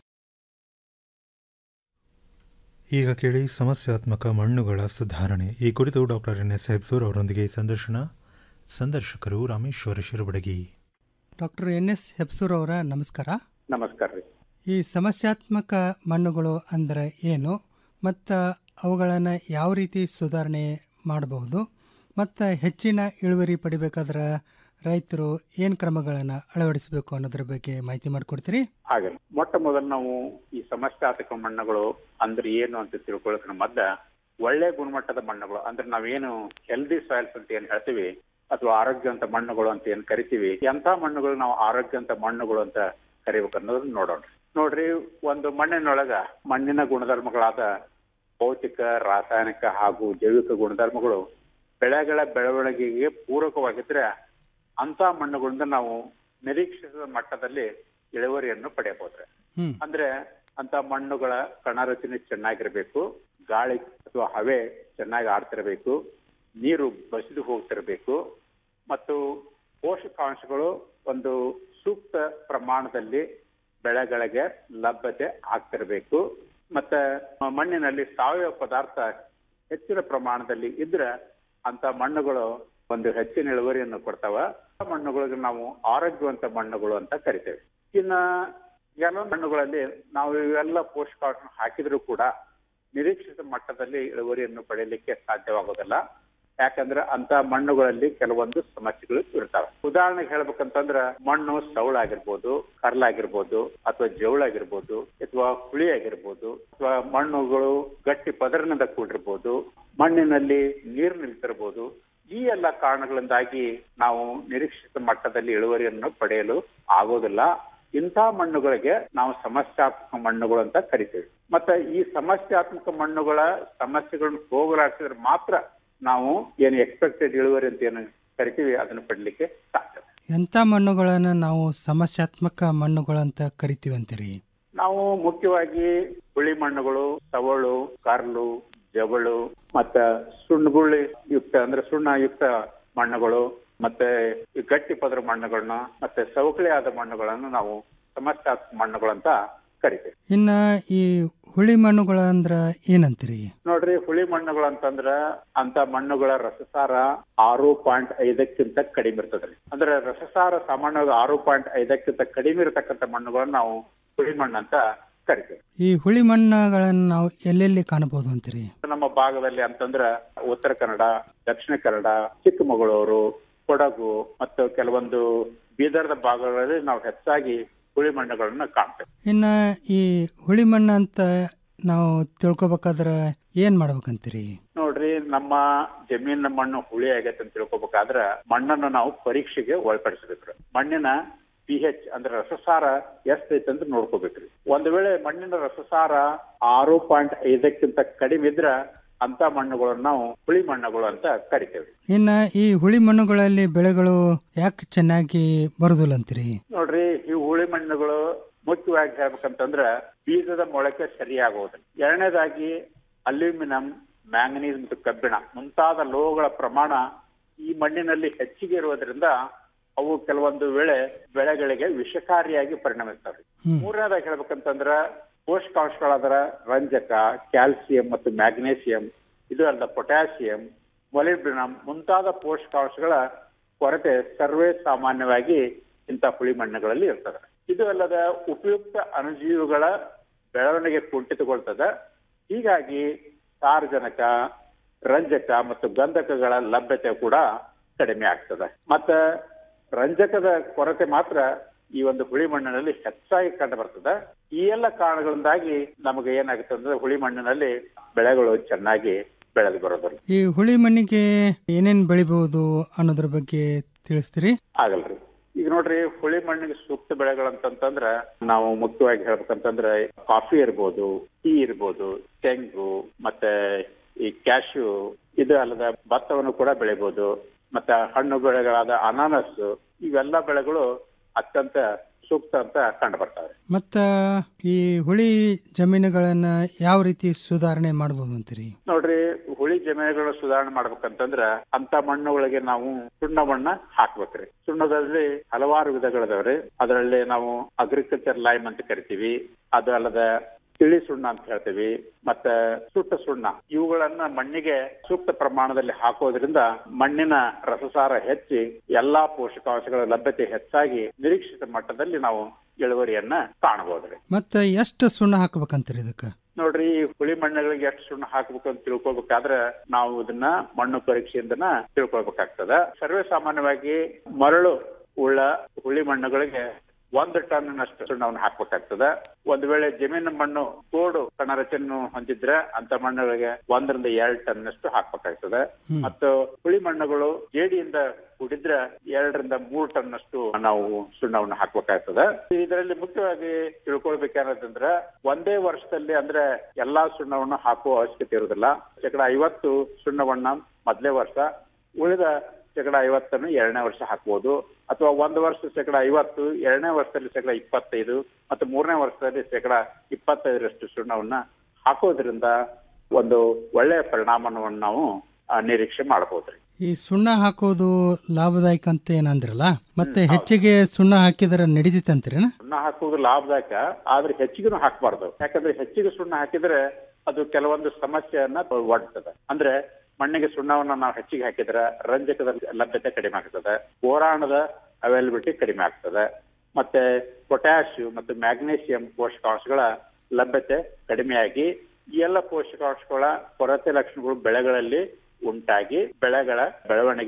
ಈಗ ಕೇಳಿ ಸಮಸ್ಯಾತ್ಮಕ ಮಣ್ಣುಗಳ ಸುಧಾರಣೆ ಈ ಕುರಿತು ಡಾಕ್ಟರ್ ಎನ್ ಎಸ್ ಹೆಬ್ಸೂರ್ ಅವರೊಂದಿಗೆ ಸಂದರ್ಶನ ಸಂದರ್ಶಕರು Rameshwara Shirabadagi doctor N S Hebsur ಅವರ ನಮಸ್ಕಾರ ನಮಸ್ಕಾರ ರೀ ಈ ಸಮಸ್ಯಾತ್ಮಕ ಮಣ್ಣುಗಳು ಅಂದರೆ ಏನು ಮತ್ತು ಅವುಗಳನ್ನು ಯಾವ ರೀತಿ ಸುಧಾರಣೆ ಮಾಡಬಹುದು ಮತ್ತು ಹೆಚ್ಚಿನ ಇಳುವರಿ ಪಡಿಬೇಕಾದ್ರೆ ರೈತರು ಏನು ಕ್ರಮಗಳನ್ನು ಅಳವಡಿಸಬೇಕು ಅನ್ನೋದ್ರ ಬಗ್ಗೆ ಮಾಹಿತಿ ಮಾಡಿಕೊಡ್ತೀರಿ ಹಾಗೆ ಮೊಟ್ಟ ಮೊದಲು ನಾವು ಈ ಸಮಸ್ಯಾತ್ಮಕ ಮಣ್ಣುಗಳು ಅಂದ್ರೆ ಏನು ಅಂತ ತಿಳ್ಕೊಳ್ಳೋದ್ರ ಮೊದ್ಲ ಒಳ್ಳೆ ಗುಣಮಟ್ಟದ ಮಣ್ಣುಗಳು ಅಂದ್ರೆ ನಾವೇನು ಹೆಲ್ದಿ ಸಾಯಿಲ್ಸ್ ಅಂತ ಏನ್ ಹೇಳ್ತೀವಿ ಅಥವಾ ಆರೋಗ್ಯವಂತ ಮಣ್ಣುಗಳು ಅಂತ ಏನ್ ಕರಿತೀವಿ ಎಂತ ಮಣ್ಣುಗಳು ನಾವು ಆರೋಗ್ಯವಂತ ಮಣ್ಣುಗಳು ಅಂತ ಕರಿಬೇಕು ಅನ್ನೋದನ್ನ ನೋಡೋಣ ನೋಡ್ರಿ ಒಂದು ಮಣ್ಣಿನೊಳಗ ಮಣ್ಣಿನ ಗುಣಧರ್ಮಗಳಾದ ಭೌತಿಕ ರಾಸಾಯನಿಕ ಹಾಗೂ ಜೈವಿಕ ಗುಣಧರ್ಮಗಳು ಬೆಳೆಗಳ ಬೆಳವಣಿಗೆಗೆ ಪೂರಕವಾಗಿದ್ರೆ ಅಂತ ಮಣ್ಣುಗಳಿಂದ ನಾವು ನಿರೀಕ್ಷಿಸಿದ ಮಟ್ಟದಲ್ಲಿ ಇಳುವರಿಯನ್ನು ಪಡೆಯಬಹುದು ಅಂದ್ರೆ ಅಂತ ಮಣ್ಣುಗಳ ಕಣರಚನೆ ಚೆನ್ನಾಗಿರ್ಬೇಕು ಗಾಳಿ ಅಥವಾ ಹವೆ ಚೆನ್ನಾಗಿ ಆಡ್ತಿರ್ಬೇಕು ನೀರು ಬಸಿದು ಹೋಗ್ತಿರ್ಬೇಕು ಮತ್ತು ಪೋಷಕಾಂಶಗಳು ಒಂದು ಸೂಕ್ತ ಪ್ರಮಾಣದಲ್ಲಿ ಬೆಳೆಗಳಿಗೆ ಲಭ್ಯತೆ ಆಗ್ತಿರ್ಬೇಕು ಮತ್ತೆ ಮಣ್ಣಿನಲ್ಲಿ ಸಾವಯವ ಪದಾರ್ಥ ಹೆಚ್ಚಿನ ಪ್ರಮಾಣದಲ್ಲಿ ಇದ್ರೆ ಅಂತ ಮಣ್ಣುಗಳು ಒಂದು ಹೆಚ್ಚಿನ ಇಳುವರಿಯನ್ನು ಕೊಡ್ತಾವ ಆ ಮಣ್ಣುಗಳಿಗೆ ನಾವು ಆರೋಗ್ಯವಂತ ಮಣ್ಣುಗಳು ಅಂತ ಕರಿತೇವೆ ಇನ್ನ ಕೆಲವೊಂದು ಮಣ್ಣುಗಳಲ್ಲಿ ನಾವು ಇವೆಲ್ಲ ಪೋಷಕಾಂಶ ಹಾಕಿದ್ರು ಕೂಡ ನಿರೀಕ್ಷಿತ ಮಟ್ಟದಲ್ಲಿ ಇಳುವರಿಯನ್ನು ಪಡೆಯಲಿಕ್ಕೆ ಸಾಧ್ಯವಾಗೋದಿಲ್ಲ ಯಾಕಂದ್ರೆ ಅಂತ ಮಣ್ಣುಗಳಲ್ಲಿ ಕೆಲವೊಂದು ಸಮಸ್ಯೆಗಳು ಇರ್ತಾವೆ ಉದಾಹರಣೆಗೆ ಹೇಳ್ಬೇಕಂತಂದ್ರ ಮಣ್ಣು ಸೌಳಾಗಿರ್ಬೋದು ಕರ್ಲಾಗಿರ್ಬೋದು ಅಥವಾ ಜೌಳಾಗಿರ್ಬೋದು ಅಥವಾ ಹುಳಿ ಆಗಿರ್ಬೋದು ಅಥವಾ ಮಣ್ಣುಗಳು ಗಟ್ಟಿ ಪದರಿನಿಂದ ಕೂಡಿರ್ಬೋದು ಮಣ್ಣಿನಲ್ಲಿ ನೀರು ನಿಲ್ತಿರ್ಬೋದು ಈ ಎಲ್ಲ ಕಾರಣಗಳಿಂದಾಗಿ ನಾವು ನಿರೀಕ್ಷಿತ ಮಟ್ಟದಲ್ಲಿ ಇಳುವರಿಯನ್ನು ಪಡೆಯಲು ಆಗೋದಿಲ್ಲ ಇಂಥ ಮಣ್ಣುಗಳಿಗೆ ನಾವು ಸಮಸ್ಯಾತ್ಮಕ ಮಣ್ಣುಗಳು ಅಂತ ಕರಿತೀವಿ ಮತ್ತೆ ಈ ಸಮಸ್ಯಾತ್ಮಕ ಮಣ್ಣುಗಳ ಸಮಸ್ಯೆಗಳನ್ನು ಹೋಗಲಾಡಿಸಿದ್ರೆ ಮಾತ್ರ ನಾವು ಏನು ಎಕ್ಸ್ಪೆಕ್ಟೆಡ್ ಇಳುವರಿ ಅಂತ ಏನು ಕರಿತೀವಿ ಅದನ್ನು ಪಡ್ಲಿಕ್ಕೆ ಸಾಧ್ಯ ಎಂಥ ಮಣ್ಣುಗಳನ್ನು ನಾವು ಸಮಸ್ಯಾತ್ಮಕ ಮಣ್ಣುಗಳಂತ ಕರಿತೀವಿ ಅಂತೀರಿ ನಾವು ಮುಖ್ಯವಾಗಿ ಹುಳಿ ಮಣ್ಣುಗಳು ಸವಳು ಕರ್ಲು ಜವಳು ಮತ್ತ ಸುಣ್ಣಗುಳಿ ಯುಕ್ತ ಅಂದ್ರೆ ಸುಣ್ಣ ಯುಕ್ತ ಮಣ್ಣುಗಳು ಮತ್ತೆ ಈ ಗಟ್ಟಿ ಪದರ ಮಣ್ಣುಗಳನ್ನ ಮತ್ತೆ ಸವಕಳಿ ಆದ ಮಣ್ಣುಗಳನ್ನು ನಾವು ಸಮಸ್ಯಾತ್ಮಕ ಮಣ್ಣುಗಳಂತ ಕರಿತೀವಿ ಇನ್ನ ಈ ಹುಳಿ ಮಣ್ಣುಗಳ ಅಂದ್ರ ಏನಂತೀರಿ ನೋಡ್ರಿ ಹುಳಿ ಮಣ್ಣುಗಳು ಅಂತಂದ್ರ ಅಂತ ಮಣ್ಣುಗಳ ರಸಸಾರ ಆರು ಪಾಯಿಂಟ್ ಐದಕ್ಕಿಂತ ಕಡಿಮೆ ಇರ್ತದ್ರಿ ಅಂದ್ರೆ ರಸಸಾರ ಸಾಮಾನ್ಯವಾಗಿ ಆರು ಪಾಯಿಂಟ್ ಐದಕ್ಕಿಂತ ಕಡಿಮೆ ಇರತಕ್ಕಂತ ಮಣ್ಣುಗಳನ್ನ ನಾವು ಹುಳಿ ಮಣ್ಣು ಅಂತ ಕರಿತೀವಿ ಈ ಹುಳಿ ಮಣ್ಣುಗಳನ್ನು ನಾವು ಎಲ್ಲೆಲ್ಲಿ ಕಾಣಬಹುದು ಅಂತೀರಿ ನಮ್ಮ ಭಾಗದಲ್ಲಿ ಅಂತಂದ್ರ ಉತ್ತರ ಕನ್ನಡ ದಕ್ಷಿಣ ಕನ್ನಡ ಚಿಕ್ಕಮಗಳೂರು ಕೊಡಗು ಮತ್ತು ಕೆಲವೊಂದು ಬೀದರ್ದ ಭಾಗಗಳಲ್ಲಿ ನಾವು ಹೆಚ್ಚಾಗಿ ಹುಳಿ ಮಣ್ಣುಗಳನ್ನ ಕಾಣ್ತೇವೆ ಇನ್ನ ಈ ಹುಳಿ ಮಣ್ಣು ಅಂತ ನಾವು ತಿಳ್ಕೊಬೇಕಾದ್ರೆ ಏನ್ ಮಾಡ್ಬೇಕಂತೀರಿ ನೋಡ್ರಿ ನಮ್ಮ ಜಮೀನಿನ ಮಣ್ಣು ಹುಳಿ ಆಗೈತೆ ಅಂತ ತಿಳ್ಕೊಬೇಕಾದ್ರ ಮಣ್ಣನ್ನು ನಾವು ಪರೀಕ್ಷೆಗೆ ಒಳಪಡಿಸಬೇಕ್ರಿ ಮಣ್ಣಿನ ಪಿ ಎಚ್ ಅಂದ್ರೆ ರಸಸಾರ ಎಷ್ಟೈತೆ ಅಂತ ನೋಡ್ಕೋಬೇಕ್ರಿ ಒಂದ್ ವೇಳೆ ಮಣ್ಣಿನ ರಸಸಾರ ಆರು ಪಾಯಿಂಟ್ ಐದಕ್ಕಿಂತ ಕಡಿಮೆ ಇದ್ರ ಅಂತ ಮಣ್ಣುಗಳನ್ನು ನಾವು ಹುಳಿ ಮಣ್ಣುಗಳು ಅಂತ ಕರಿತೇವೆ ಇನ್ನ ಈ ಹುಳಿ ಮಣ್ಣುಗಳಲ್ಲಿ ಬೆಳೆಗಳು ಯಾಕೆ ಚೆನ್ನಾಗಿ ಬರುದಿಲ್ಲ ಅಂತೀರಿ ನೋಡ್ರಿ ಈ ಹುಳಿ ಮಣ್ಣುಗಳು ಮುಖ್ಯವಾಗಿ ಹೇಳ್ಬೇಕಂತಂದ್ರ ಬೀಜದ ಮೊಳಕೆ ಸರಿಯಾಗುವುದಿಲ್ಲ ಎರಡನೇದಾಗಿ ಅಲ್ಯೂಮಿನಿಯಂ ಮ್ಯಾಂಗನೀಸ್ ಮತ್ತು ಕಬ್ಬಿಣ ಮುಂತಾದ ಲೋಹಗಳ ಪ್ರಮಾಣ ಈ ಮಣ್ಣಿನಲ್ಲಿ ಹೆಚ್ಚಿಗೆ ಇರುವುದರಿಂದ ಅವು ಕೆಲವೊಂದು ವೇಳೆ ಬೆಳೆಗಳಿಗೆ ವಿಷಕಾರಿಯಾಗಿ ಪರಿಣಮಿಸ್ತವೆ ಮೂರನೇದಾಗಿ ಹೇಳ್ಬೇಕಂತಂದ್ರ ಪೋಷಕಾಂಶಗಳಾದ ರಂಜಕ ಕ್ಯಾಲ್ಸಿಯಂ ಮತ್ತು ಮ್ಯಾಗ್ನೇಸಿಯಂ ಇದು ಅಲ್ಲದ ಪೊಟ್ಯಾಸಿಯಂ ಮೊಲಿಬ್ಡಿನಂ ಮುಂತಾದ ಪೋಷಕಾಂಶಗಳ ಕೊರತೆ ಸರ್ವೇ ಸಾಮಾನ್ಯವಾಗಿ ಇಂಥ ಹುಳಿ ಮಣ್ಣುಗಳಲ್ಲಿ ಇರ್ತದೆ ಇದು ಅಲ್ಲದ ಉಪಯುಕ್ತ ಅಣುಜೀವಿಗಳ ಬೆಳವಣಿಗೆ ಕುಂಠಿತಗೊಳ್ತದೆ ಹೀಗಾಗಿ ಸಾರಜನಕ ರಂಜಕ ಮತ್ತು ಗಂಧಕಗಳ ಲಭ್ಯತೆ ಕೂಡ ಕಡಿಮೆ ಆಗ್ತದೆ ಮತ್ತ ರಂಜಕದ ಕೊರತೆ ಮಾತ್ರ ಈ ಒಂದು ಹುಳಿ ಮಣ್ಣಿನಲ್ಲಿ ಹೆಚ್ಚಾಗಿ ಕಂಡು ಬರ್ತದೆ ಈ ಎಲ್ಲ ಕಾರಣಗಳಿಂದಾಗಿ ನಮಗೆ ಏನಾಗುತ್ತೆ ಅಂದ್ರೆ ಹುಳಿ ಮಣ್ಣಿನಲ್ಲಿ ಬೆಳೆಗಳು ಚೆನ್ನಾಗಿ ಬೆಳೆದು ಬರೋದಿಲ್ಲ ಈ ಹುಳಿ ಮಣ್ಣಿಗೆ ಏನೇನ್ ಬೆಳಿಬಹುದು ಅನ್ನೋದ್ರ ಬಗ್ಗೆ ತಿಳಿಸ್ತೀರಿ ಆಗಲ್ರಿ ಈಗ ನೋಡ್ರಿ ಹುಳಿ ಮಣ್ಣಿಗೆ ಸೂಕ್ತ ಬೆಳೆಗಳಂತಂದ್ರ ನಾವು ಮುಖ್ಯವಾಗಿ ಹೇಳ್ಬೇಕಂತಂದ್ರೆ ಕಾಫಿ ಇರ್ಬೋದು ಟೀ ಇರ್ಬೋದು ತೆಂಗು ಮತ್ತೆ ಈ ಕ್ಯಾಶ್ಯೂ ಇದು ಅಲ್ಲದ ಭತ್ತವನ್ನು ಕೂಡ ಬೆಳಿಬಹುದು ಮತ್ತೆ ಹಣ್ಣು ಬೆಳೆಗಳಾದ ಅನಾನಸ್ ಇವೆಲ್ಲ ಬೆಳೆಗಳು ಅತ್ಯಂತ ಸೂಕ್ತ ಅಂತ ಕಂಡು ಬರ್ತವೆ ಮತ್ತ ಈ ಹುಳಿ ಜಮೀನುಗಳನ್ನ ಯಾವ ರೀತಿ ಸುಧಾರಣೆ ಮಾಡಬಹುದು ಅಂತೀರಿ ನೋಡ್ರಿ ಹುಳಿ ಜಮೀನುಗಳನ್ನ ಸುಧಾರಣೆ ಮಾಡ್ಬೇಕಂತಂದ್ರ ಅಂತ ಮಣ್ಣುಗಳಿಗೆ ನಾವು ಸುಣ್ಣ ಮಣ್ಣ ಹಾಕ್ಬೇಕ್ರಿ ಸುಣ್ಣದಲ್ಲಿ ಹಲವಾರು ವಿಧಗಳಿದಾವ್ರಿ ಅದರಲ್ಲಿ ನಾವು ಅಗ್ರಿಕಲ್ಚರ್ ಲೈಮ್ ಅಂತ ಕರಿತೀವಿ ಅದು ಅಲ್ಲದ ತಿಳಿ ಸುಣ್ಣ ಅಂತ ಹೇಳ್ತೀವಿ ಮತ್ತೆ ಸುಟ್ಟ ಸುಣ್ಣ ಇವುಗಳನ್ನ ಮಣ್ಣಿಗೆ ಸೂಕ್ತ ಪ್ರಮಾಣದಲ್ಲಿ ಹಾಕೋದ್ರಿಂದ ಮಣ್ಣಿನ ರಸಸಾರ ಹೆಚ್ಚಿ ಎಲ್ಲಾ ಪೋಷಕಾಂಶಗಳ ಲಭ್ಯತೆ ಹೆಚ್ಚಾಗಿ ನಿರೀಕ್ಷಿತ ಮಟ್ಟದಲ್ಲಿ ನಾವು ಇಳುವರಿಯನ್ನ ಕಾಣಬಹುದ್ರಿ ಮತ್ತ ಎಷ್ಟು ಸುಣ್ಣ ಹಾಕ್ಬೇಕಂತೀರಿ ಇದಕ್ಕ ನೋಡ್ರಿ ಈ ಹುಳಿ ಮಣ್ಣುಗಳಿಗೆ ಎಷ್ಟು ಸುಣ್ಣ ಹಾಕ್ಬೇಕು ಅಂತ ತಿಳ್ಕೊಬೇಕಾದ್ರೆ ನಾವು ಇದನ್ನ ಮಣ್ಣು ಪರೀಕ್ಷೆಯಿಂದನ ತಿಳ್ಕೊಳ್ಬೇಕಾಗ್ತದ ಸರ್ವೇ ಸಾಮಾನ್ಯವಾಗಿ ಮರಳು ಉಳ್ಳ ಹುಳಿ ಮಣ್ಣುಗಳಿಗೆ ಒಂದು ಟನ್ನಷ್ಟು ಸುಣ್ಣವನ್ನು ಹಾಕ್ಬೇಕಾಗ್ತದ ಒಂದ್ ವೇಳೆ ಜಮೀನು ಮಣ್ಣು ತೋಡು ಕಣ ರಚನೆ ಹೊಂದಿದ್ರೆ ಅಂತ ಮಣ್ಣುಗಳಿಗೆ ಒಂದರಿಂದ ಎರಡು ಟನ್ನಷ್ಟು ಹಾಕ್ಬೇಕಾಗ್ತದೆ ಮತ್ತು ಹುಳಿ ಮಣ್ಣುಗಳು ಜೇಡಿಯಿಂದ ಕೂಡಿದ್ರೆ ಎರಡರಿಂದ ಮೂರು ಟನ್ನಷ್ಟು ನಾವು ಸುಣ್ಣವನ್ನು ಹಾಕ್ಬೇಕಾಗ್ತದೆ ಇದರಲ್ಲಿ ಮುಖ್ಯವಾಗಿ ತಿಳ್ಕೊಳ್ಬೇಕಾದ್ರೆ ಒಂದೇ ವರ್ಷದಲ್ಲಿ ಅಂದ್ರೆ ಎಲ್ಲಾ ಸುಣ್ಣವನ್ನು ಹಾಕುವ ಅವಶ್ಯಕತೆ ಇರುವುದಿಲ್ಲ ಶೇಕಡ ಐವತ್ತು ಸುಣ್ಣವನ್ನ ಮೊದಲೇ ವರ್ಷ ಉಳಿದ ಶೇಕಡ ಐವತ್ತನ್ನು ಎರಡನೇ ವರ್ಷ ಹಾಕ್ಬೋದು ಅಥವಾ ಒಂದು ವರ್ಷ ಶೇಕಡ ಐವತ್ತು ಎರಡನೇ ವರ್ಷದಲ್ಲಿ ಶೇಕಡ ಇಪ್ಪತ್ತೈದು ಮತ್ತು ಮೂರನೇ ವರ್ಷದಲ್ಲಿ ಶೇಕಡ ಇಪ್ಪತ್ತೈದರಷ್ಟು ಸುಣ್ಣವನ್ನ ಹಾಕೋದ್ರಿಂದ ಒಂದು ಒಳ್ಳೆಯ ಪರಿಣಾಮವನ್ನು ನಾವು ಆ, ನಿರೀಕ್ಷೆ ಮಾಡಬಹುದ್ರಿ ಈ ಸುಣ್ಣ ಹಾಕೋದು ಲಾಭದಾಯಕ ಅಂತ ಏನಂದ್ರಲ್ಲ ಮತ್ತೆ ಹೆಚ್ಚಿಗೆ ಸುಣ್ಣ ಹಾಕಿದ್ರೆ ನಡೀತಂತೀರೇನ ಸುಣ್ಣ ಹಾಕುವುದು ಲಾಭದಾಯಕ ಆದ್ರೆ ಹೆಚ್ಚಿಗೆನೂ ಹಾಕಬಾರ್ದು ಯಾಕಂದ್ರೆ ಹೆಚ್ಚಿಗೆ ಸುಣ್ಣ ಹಾಕಿದ್ರೆ ಅದು ಕೆಲವೊಂದು ಸಮಸ್ಯೆಯನ್ನ ಒಡ್ತದೆ ಅಂದ್ರೆ ಮಣ್ಣಿಗೆ ಸುಣ್ಣವನ್ನ ನಾವು ಹೆಚ್ಚಿಗೆ ಹಾಕಿದ್ರೆ ರಂಜಕದ ಲಭ್ಯತೆ ಕಡಿಮೆ ಆಗ್ತದೆ ಬೋರಾಣದ ಅವೈಲಬಿಲಿಟಿ ಕಡಿಮೆ ಆಗ್ತದೆ ಮತ್ತೆ ಪೊಟ್ಯಾಷಿಯಂ ಮತ್ತು ಮ್ಯಾಗ್ನೇಸಿಯಂ ಪೋಷಕಾಂಶಗಳ ಲಭ್ಯತೆ ಕಡಿಮೆಯಾಗಿ ಈ ಎಲ್ಲ ಪೋಷಕಾಂಶಗಳ ಕೊರತೆ ಲಕ್ಷಣಗಳು ಬೆಳೆಗಳಲ್ಲಿ ಉಂಟಾಗಿ ಬೆಳೆಗಳ ಬೆಳವಣಿಗೆ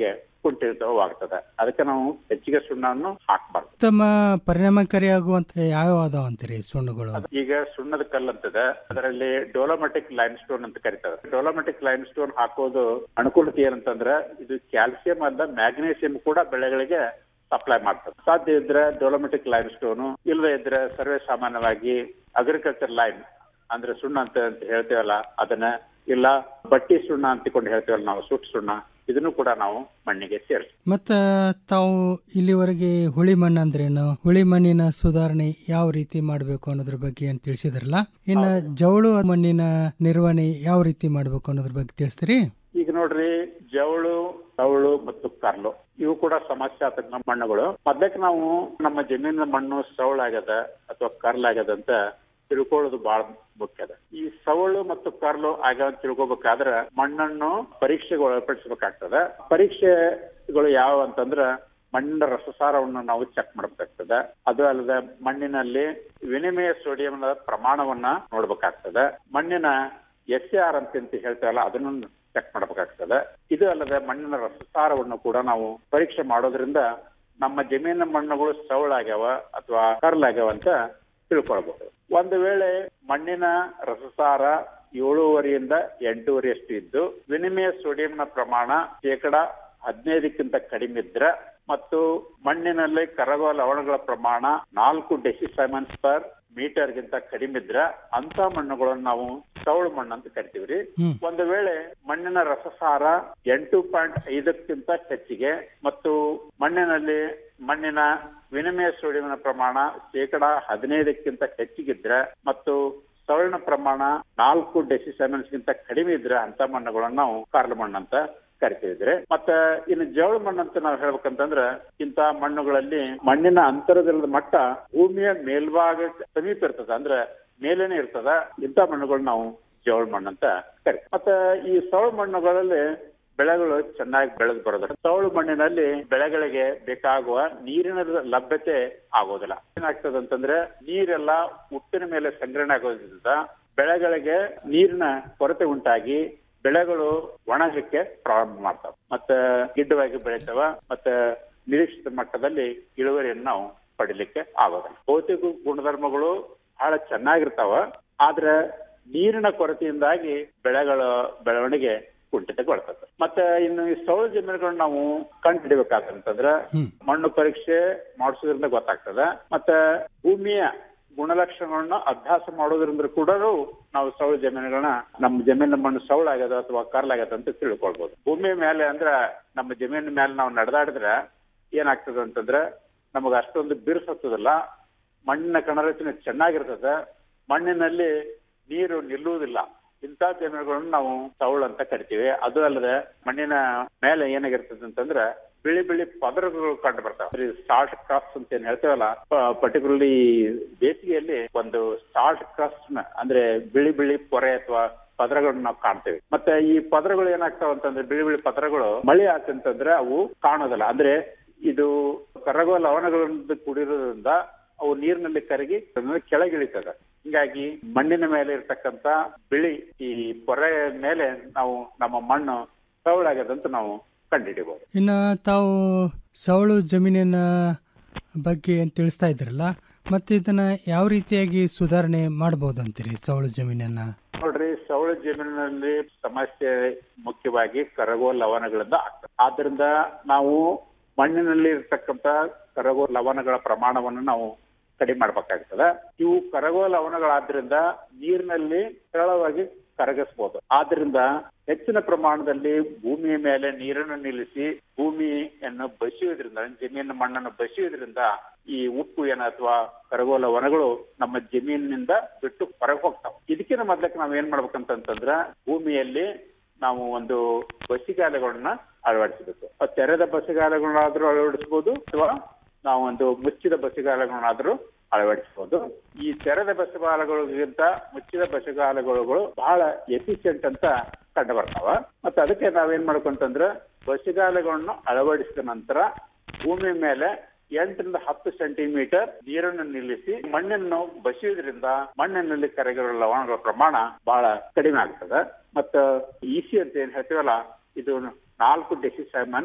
ಕುಂಠಿತವಾಗ್ತದೆ ಅದಕ್ಕೆ ನಾವು ಹೆಚ್ಚಿಗೆ ಸುಣ್ಣವನ್ನು ಹಾಕಬಾರ್ದು ಉತ್ತಮ ಪರಿಣಾಮಕಾರಿಯಾಗುವಂತ ಯಾವ ಅದಾವ ಅಂತೀರಿ ಸುಣ್ಣಗಳು ಈಗ ಸುಣ್ಣದ ಕಲ್ಲು ಅಂತದ ಅದರಲ್ಲಿ ಡೋಲಮೆಟಿಕ್ ಲೈಮ್ ಸ್ಟೋನ್ ಅಂತ ಕರೀತಾರೆ ಡೋಲಮೆಟಿಕ್ ಲೈಮ್ ಸ್ಟೋನ್ ಹಾಕೋದು ಅನುಕೂಲತೆ ಏನಂತಂದ್ರೆ ಇದು ಕ್ಯಾಲ್ಸಿಯಂ ಅಲ್ಲ ಮ್ಯಾಗ್ನೇಸಿಯಂ ಕೂಡ ಬೆಳೆಗಳಿಗೆ ಸಪ್ಲೈ ಮಾಡ್ತದೆ ಸಾಧ್ಯ ಇದ್ರೆ ಡೋಲಮೆಟಿಕ್ ಲೈಮ್ ಸ್ಟೋನು ಇಲ್ಲದೆ ಇದ್ರೆ ಸರ್ವೇ ಸಾಮಾನ್ಯವಾಗಿ ಅಗ್ರಿಕಲ್ಚರ್ ಲೈಮ್ ಅಂದ್ರೆ ಸುಣ್ಣ ಅಂತ ಅಂತ ಹೇಳ್ತೇವಲ್ಲ ಅದನ್ನ ಇಲ್ಲ ಬಟ್ಟಿ ಸುಣ್ಣ ಅಂತಿಕೊಂಡು ಹೇಳ್ತೇವಲ್ಲ ನಾವು ಸುಟ್ಟು ಸುಣ್ಣ ಇದನ್ನು ಕೂಡ ನಾವು ಮಣ್ಣಿಗೆ ಸೇರಿಸಿ ಮತ್ತ ತಾವು ಇಲ್ಲಿವರೆಗೆ ಹುಳಿ ಮಣ್ಣು ಅಂದ್ರೇನು ಹುಳಿ ಮಣ್ಣಿನ ಸುಧಾರಣೆ ಯಾವ ರೀತಿ ಮಾಡಬೇಕು ಅನ್ನೋದ್ರ ಬಗ್ಗೆ ಏನ್ ತಿಳಿಸಿದ್ರಲ್ಲ ಇನ್ನ ಜವಳು ಮಣ್ಣಿನ ನಿರ್ವಹಣೆ ಯಾವ ರೀತಿ ಮಾಡಬೇಕು ಅನ್ನೋದ್ರ ಬಗ್ಗೆ ತಿಳಿಸ್ತೀರಿ ಈಗ ನೋಡ್ರಿ ಜವಳು ತವಳು ಮತ್ತು ಕರ್ಲು ಇವು ಕೂಡ ಸಮಸ್ಯಾತ್ಮಕ ಮಣ್ಣುಗಳು ಮೊದ್ಲಕ್ಕೆ ನಾವು ನಮ್ಮ ಜಮೀನಿನ ಮಣ್ಣು ಸವಳಾಗ್ಯದ ಅಥವಾ ಕರ್ಲಾಗ್ಯದ ಅಂತ ತಿಳ್ಕೊಳ್ಳೋದು ಬಹಳ ಮುಖ್ಯ ಅದ ಈ ಸವಳು ಮತ್ತು ಕರ್ಲು ಆಗ್ಯಾವ ಅಂತ ತಿಳ್ಕೊಬೇಕಾದ್ರ ಮಣ್ಣನ್ನು ಪರೀಕ್ಷೆಗೆ ಒಳಪಡಿಸಬೇಕಾಗ್ತದ ಪರೀಕ್ಷೆಗಳು ಯಾವ ಅಂತಂದ್ರ ಮಣ್ಣಿನ ರಸಸಾರವನ್ನು ನಾವು ಚೆಕ್ ಮಾಡಬೇಕಾಗ್ತದೆ ಅದು ಅಲ್ಲದೆ ಮಣ್ಣಿನಲ್ಲಿ ವಿನಿಮಯ ಸೋಡಿಯಂನ ಪ್ರಮಾಣವನ್ನ ನೋಡ್ಬೇಕಾಗ್ತದೆ ಮಣ್ಣಿನ ಎಸ್ ಆರ್ ಅಂತ ಹೇಳ್ತೇವಲ್ಲ ಅದನ್ನು ಚೆಕ್ ಮಾಡಬೇಕಾಗ್ತದೆ ಇದು ಅಲ್ಲದೆ ಮಣ್ಣಿನ ರಸಸಾರವನ್ನು ಕೂಡ ನಾವು ಪರೀಕ್ಷೆ ಮಾಡೋದ್ರಿಂದ ನಮ್ಮ ಜಮೀನಿನ ಮಣ್ಣುಗಳು ಸವಳಾಗ್ಯಾವ ಅಥವಾ ಕರ್ಲಾಗ್ಯಾವ ಅಂತ ತಿಳ್ಕೊಳ್ಬಹುದು ಒಂದು ವೇಳೆ ಮಣ್ಣಿನ ರಸಸಾರ ಏಳೂವರೆಯಿಂದ ಎಂಟೂವರೆಯಷ್ಟು ಇದ್ದು ವಿನಿಮಯ ಸೋಡಿಯಂನ ಪ್ರಮಾಣ ಶೇಕಡ ಹದಿನೈದಕ್ಕಿಂತ ಕಡಿಮೆ ಇದ್ರೆ ಮತ್ತು ಮಣ್ಣಿನಲ್ಲಿ ಕರಗುವ ಲವಣಗಳ ಪ್ರಮಾಣ ನಾಲ್ಕು ಡೆಸಿಸೈಮನ್ಸ್ ಪರ್ ಮೀಟರ್ ಗಿಂತ ಕಡಿಮೆ ಇದ್ರೆ ಅಂತ ಮಣ್ಣುಗಳನ್ನು ನಾವು ಸವಳು ಮಣ್ಣು ಅಂತ ಕರಿತೀವ್ರಿ ಒಂದು ವೇಳೆ ಮಣ್ಣಿನ ರಸಸಾರ ಎಂಟು ಪಾಯಿಂಟ್ ಐದಕ್ಕಿಂತ ಹೆಚ್ಚಿಗೆ ಮತ್ತು ಮಣ್ಣಿನಲ್ಲಿ ಮಣ್ಣಿನ ವಿನಿಮಯ ಸೋಡಿಯಂನ ಪ್ರಮಾಣ ಶೇಕಡ ಹದಿನೈದಕ್ಕಿಂತ ಹೆಚ್ಚಿಗಿದ್ರೆ ಮತ್ತು ಸವಳಿನ ಪ್ರಮಾಣ ನಾಲ್ಕು ಡೆಸಿಸೆಮೆನ್ಸ್ ಗಿಂತ ಕಡಿಮೆ ಇದ್ರೆ ಅಂತ ಮಣ್ಣುಗಳನ್ನು ನಾವು ಕಾರ್ಲು ಮಣ್ಣು ಅಂತ ಕರಿತಿದ್ರೆ ಮತ್ತ ಇನ್ನು ಜವಳ ಮಣ್ಣು ಅಂತ ನಾವು ಹೇಳ್ಬೇಕಂತಂದ್ರ ಇಂತ ಮಣ್ಣುಗಳಲ್ಲಿ ಮಣ್ಣಿನ ಅಂತರದ ಮಟ್ಟ ಭೂಮಿಯ ಮೇಲ್ಭಾಗ ಸಮೀಪ ಇರ್ತದ ಅಂದ್ರೆ ಮೇಲೇನೆ ಇರ್ತದ ಇಂಥ ಮಣ್ಣುಗಳು ನಾವು ಜವಳ ಮಣ್ಣು ಅಂತ ಕರಿತೀವಿ ಮತ್ತ ಈ ಸವಳ ಮಣ್ಣುಗಳಲ್ಲಿ ಬೆಳೆಗಳು ಚೆನ್ನಾಗಿ ಬೆಳೆದು ಬರೋದಿಲ್ಲ ಸವಳು ಮಣ್ಣಿನಲ್ಲಿ ಬೆಳೆಗಳಿಗೆ ಬೇಕಾಗುವ ನೀರಿನ ಲಭ್ಯತೆ ಆಗೋದಿಲ್ಲ ಏನಾಗ್ತದೆ ಅಂತಂದ್ರೆ ನೀರೆಲ್ಲ ಉಪ್ಪಿನ ಮೇಲೆ ಸಂಗ್ರಹಣೆ ಆಗೋದ್ರಿಂದ ಬೆಳೆಗಳಿಗೆ ನೀರಿನ ಕೊರತೆ ಉಂಟಾಗಿ ಬೆಳೆಗಳು ಒಣಗಲಿಕ್ಕೆ ಪ್ರಾರಂಭ ಮಾಡ್ತಾವ ಮತ್ತೆ ಗಿಡ್ಡವಾಗಿ ಬೆಳಿತಾವ ಮತ್ತೆ ನಿರೀಕ್ಷಿತ ಮಟ್ಟದಲ್ಲಿ ಇಳುವರಿಯನ್ನು ನಾವು ಪಡಿಲಿಕ್ಕೆ ಆಗೋದಿಲ್ಲ ಭೌತಿಕ ಗುಣಧರ್ಮಗಳು ಬಹಳ ಚೆನ್ನಾಗಿರ್ತಾವ ಆದ್ರೆ ನೀರಿನ ಕೊರತೆಯಿಂದಾಗಿ ಬೆಳೆಗಳ ಬೆಳವಣಿಗೆ ಕುಂಠಿತಗೊಳ್ತದೆ ಮತ್ತೆ ಇನ್ನು ಈ ಸೌಳ ಜಮೀನುಗಳನ್ನ ನಾವು ಕಂಡು ಹಿಡಿಬೇಕಾದಂತಂದ್ರ ಮಣ್ಣು ಪರೀಕ್ಷೆ ಮಾಡಿಸೋದ್ರಿಂದ ಗೊತ್ತಾಗ್ತದೆ ಮತ್ತೆ ಭೂಮಿಯ ಗುಣಲಕ್ಷಣಗಳನ್ನ ಅಭ್ಯಾಸ ಮಾಡೋದ್ರಿಂದ ಕೂಡ ನಾವು ಸೌಳ ಜಮೀನುಗಳನ್ನ ನಮ್ಮ ಜಮೀನಿನ ಮಣ್ಣು ಸೌಳಾಗ್ಯದ ಅಥವಾ ಕರ್ಲಾಗ್ಯದ ಅಂತ ತಿಳ್ಕೊಳ್ಬಹುದು ಭೂಮಿ ಮೇಲೆ ಅಂದ್ರ ನಮ್ಮ ಜಮೀನಿನ ಮೇಲೆ ನಾವು ನಡೆದಾಡಿದ್ರೆ ಏನಾಗ್ತದೆ ಅಂತಂದ್ರೆ ನಮಗೆ ಅಷ್ಟೊಂದು ಬಿರುಸು ಹತ್ತದಿಲ್ಲ ಮಣ್ಣಿನ ಕಣರಚನೆ ಚೆನ್ನಾಗಿರ್ತದೆ ಮಣ್ಣಿನಲ್ಲಿ ನೀರು ನಿಲ್ಲುವುದಿಲ್ಲ ಇಂಥ ಜಮೀನುಗಳನ್ನು ನಾವು ಸೌಳು ಅಂತ ಕರಿತೀವಿ ಅದು ಅಲ್ಲದೆ ಮಣ್ಣಿನ ಮೇಲೆ ಏನಾಗಿರ್ತದೆ ಅಂತಂದ್ರೆ ಬಿಳಿ ಬಿಳಿ ಪದರಗಳು ಕಂಡು ಬರ್ತಾವೆ ಸಾಲ್ಟ್ ಕ್ರಾಸ್ಟ್ ಅಂತ ಏನ್ ಹೇಳ್ತೇವಲ್ಲ ಪರ್ಟಿಕ್ಯುಲರ್ಲಿ ಬೇಸಿಗೆಯಲ್ಲಿ ಒಂದು ಸಾಲ್ಟ್ ಕ್ರಾಸ್ಟ್ ಅಂದ್ರೆ ಬಿಳಿ ಬಿಳಿ ಪೊರೆ ಅಥವಾ ಪದರಗಳನ್ನ ನಾವು ಕಾಣ್ತೇವೆ ಮತ್ತೆ ಈ ಪದರಗಳು ಏನಾಗ್ತಾವ ಅಂತಂದ್ರೆ ಬಿಳಿ ಬಿಳಿ ಪದರಗಳು ಮಳೆ ಆತಂತಂದ್ರೆ ಅವು ಕಾಣೋದಿಲ್ಲ ಅಂದ್ರೆ ಇದು ಕರಗುವ ಲವಣಗಳಿಂದ ಕೂಡಿರೋದ್ರಿಂದ ಅವು ನೀರಿನಲ್ಲಿ ಕರಗಿ ಕೆಳಗಿಳಿತದೆ ಹಿಂಗಾಗಿ ಮಣ್ಣಿನ ಮೇಲೆ ಇರ್ತಕ್ಕಂತ ಬಿಳಿ ಈ ಪೊರೆ ಮೇಲೆ ನಾವು ನಮ್ಮ ಮಣ್ಣು ಸವಳಾಗ್ಯದಂತ ನಾವು ಕಂಡುಹಿಡಿಬಹುದು ಇನ್ನ ತಾವು ಸವಳು ಜಮೀನಿನ ಬಗ್ಗೆ ಏನ್ ತಿಳಿಸ್ತಾ ಇದ್ರಲ್ಲ ಮತ್ತೆ ಇದನ್ನ ಯಾವ ರೀತಿಯಾಗಿ ಸುಧಾರಣೆ ಮಾಡಬಹುದು ಅಂತೀರಿ ಸವಳು ಜಮೀನನ್ನ ನೋಡ್ರಿ ಸವಳ ಜಮೀನಿನಲ್ಲಿ ಸಮಸ್ಯೆ ಮುಖ್ಯವಾಗಿ ಕರಗುವ ಲವಣಗಳಿಂದ ಆಗ್ತದೆ ಆದ್ರಿಂದ ನಾವು ಮಣ್ಣಿನಲ್ಲಿ ಇರ್ತಕ್ಕಂತ ಕರಗುವ ಲವಣಗಳ ಪ್ರಮಾಣವನ್ನು ನಾವು ಕಡಿಮೆ ಮಾಡ್ಬೇಕಾಗ್ತದೆ ಇವು ಕರಗುವ ಲವಣಗಳಾದ್ರಿಂದ ನೀರಿನಲ್ಲಿ ಸರಳವಾಗಿ ಕರಗಿಸಬಹುದು ಆದ್ರಿಂದ ಹೆಚ್ಚಿನ ಪ್ರಮಾಣದಲ್ಲಿ ಭೂಮಿಯ ಮೇಲೆ ನೀರನ್ನು ನಿಲ್ಲಿಸಿ ಭೂಮಿಯನ್ನು ಬಸಿಯುವುದರಿಂದ ಜಮೀನಿನ ಮಣ್ಣನ್ನು ಬಸಿಯುವುದರಿಂದ ಈ ಉಪ್ಪು ಏನ ಅಥವಾ ಕರಗುವ ಲವಣಗಳು ನಮ್ಮ ಜಮೀನಿನಿಂದ ಬಿಟ್ಟು ಹೊರಗೆ ಹೋಗ್ತಾವೆ ಇದಕ್ಕಿಂತ ಮೊದ್ಲಕ್ಕೆ ನಾವ್ ಏನ್ ಮಾಡ್ಬೇಕಂತಂದ್ರ ಭೂಮಿಯಲ್ಲಿ ನಾವು ಒಂದು ಬಸಿಗಾಲಗಳನ್ನ ಅಳವಡಿಸಬೇಕು ಆ ತೆರೆದ ಬಸಿಗಾಲಗಳನ್ನಾದ್ರೂ ಅಳವಡಿಸಬಹುದು ಅಥವಾ ನಾವು ಒಂದು ಮುಚ್ಚಿದ ಬಸಿಗಾಲಗಳನ್ನಾದ್ರೂ ಅಳವಡಿಸಬಹುದು ಈ ತೆರೆದ ಬಸಗಾಲಗಳಿಗಿಂತ ಮುಚ್ಚಿದ ಬಸಗಾಲಗಳು ಬಹಳ ಎಫಿಷಿಯಂಟ್ ಅಂತ ಕಂಡು ಬರ್ತಾವ ಮತ್ತೆ ಅದಕ್ಕೆ ನಾವೇನ್ ಮಾಡ್ಕೊಂತಂದ್ರೆ ಬಸಿಗಾಲಗಳನ್ನು ಅಳವಡಿಸಿದ ನಂತರ ಭೂಮಿ ಮೇಲೆ ಎಂಟರಿಂದ ಹತ್ತು ಸೆಂಟಿಮೀಟರ್ ನೀರನ್ನು ನಿಲ್ಲಿಸಿ ಮಣ್ಣನ್ನು ಬಸಿಯುವುದರಿಂದ ಮಣ್ಣಿನಲ್ಲಿ ಕರಗಿರೋ ಲವಣಗಳ ಪ್ರಮಾಣ ಬಹಳ ಕಡಿಮೆ ಆಗ್ತದೆ ಮತ್ತ ಇಸಿ ಅಂತ ಏನ್ ಹೇಳ್ತೀವಲ್ಲ ಇದು ನಾಲ್ಕು ಡೆಸಿಸೈಮನ್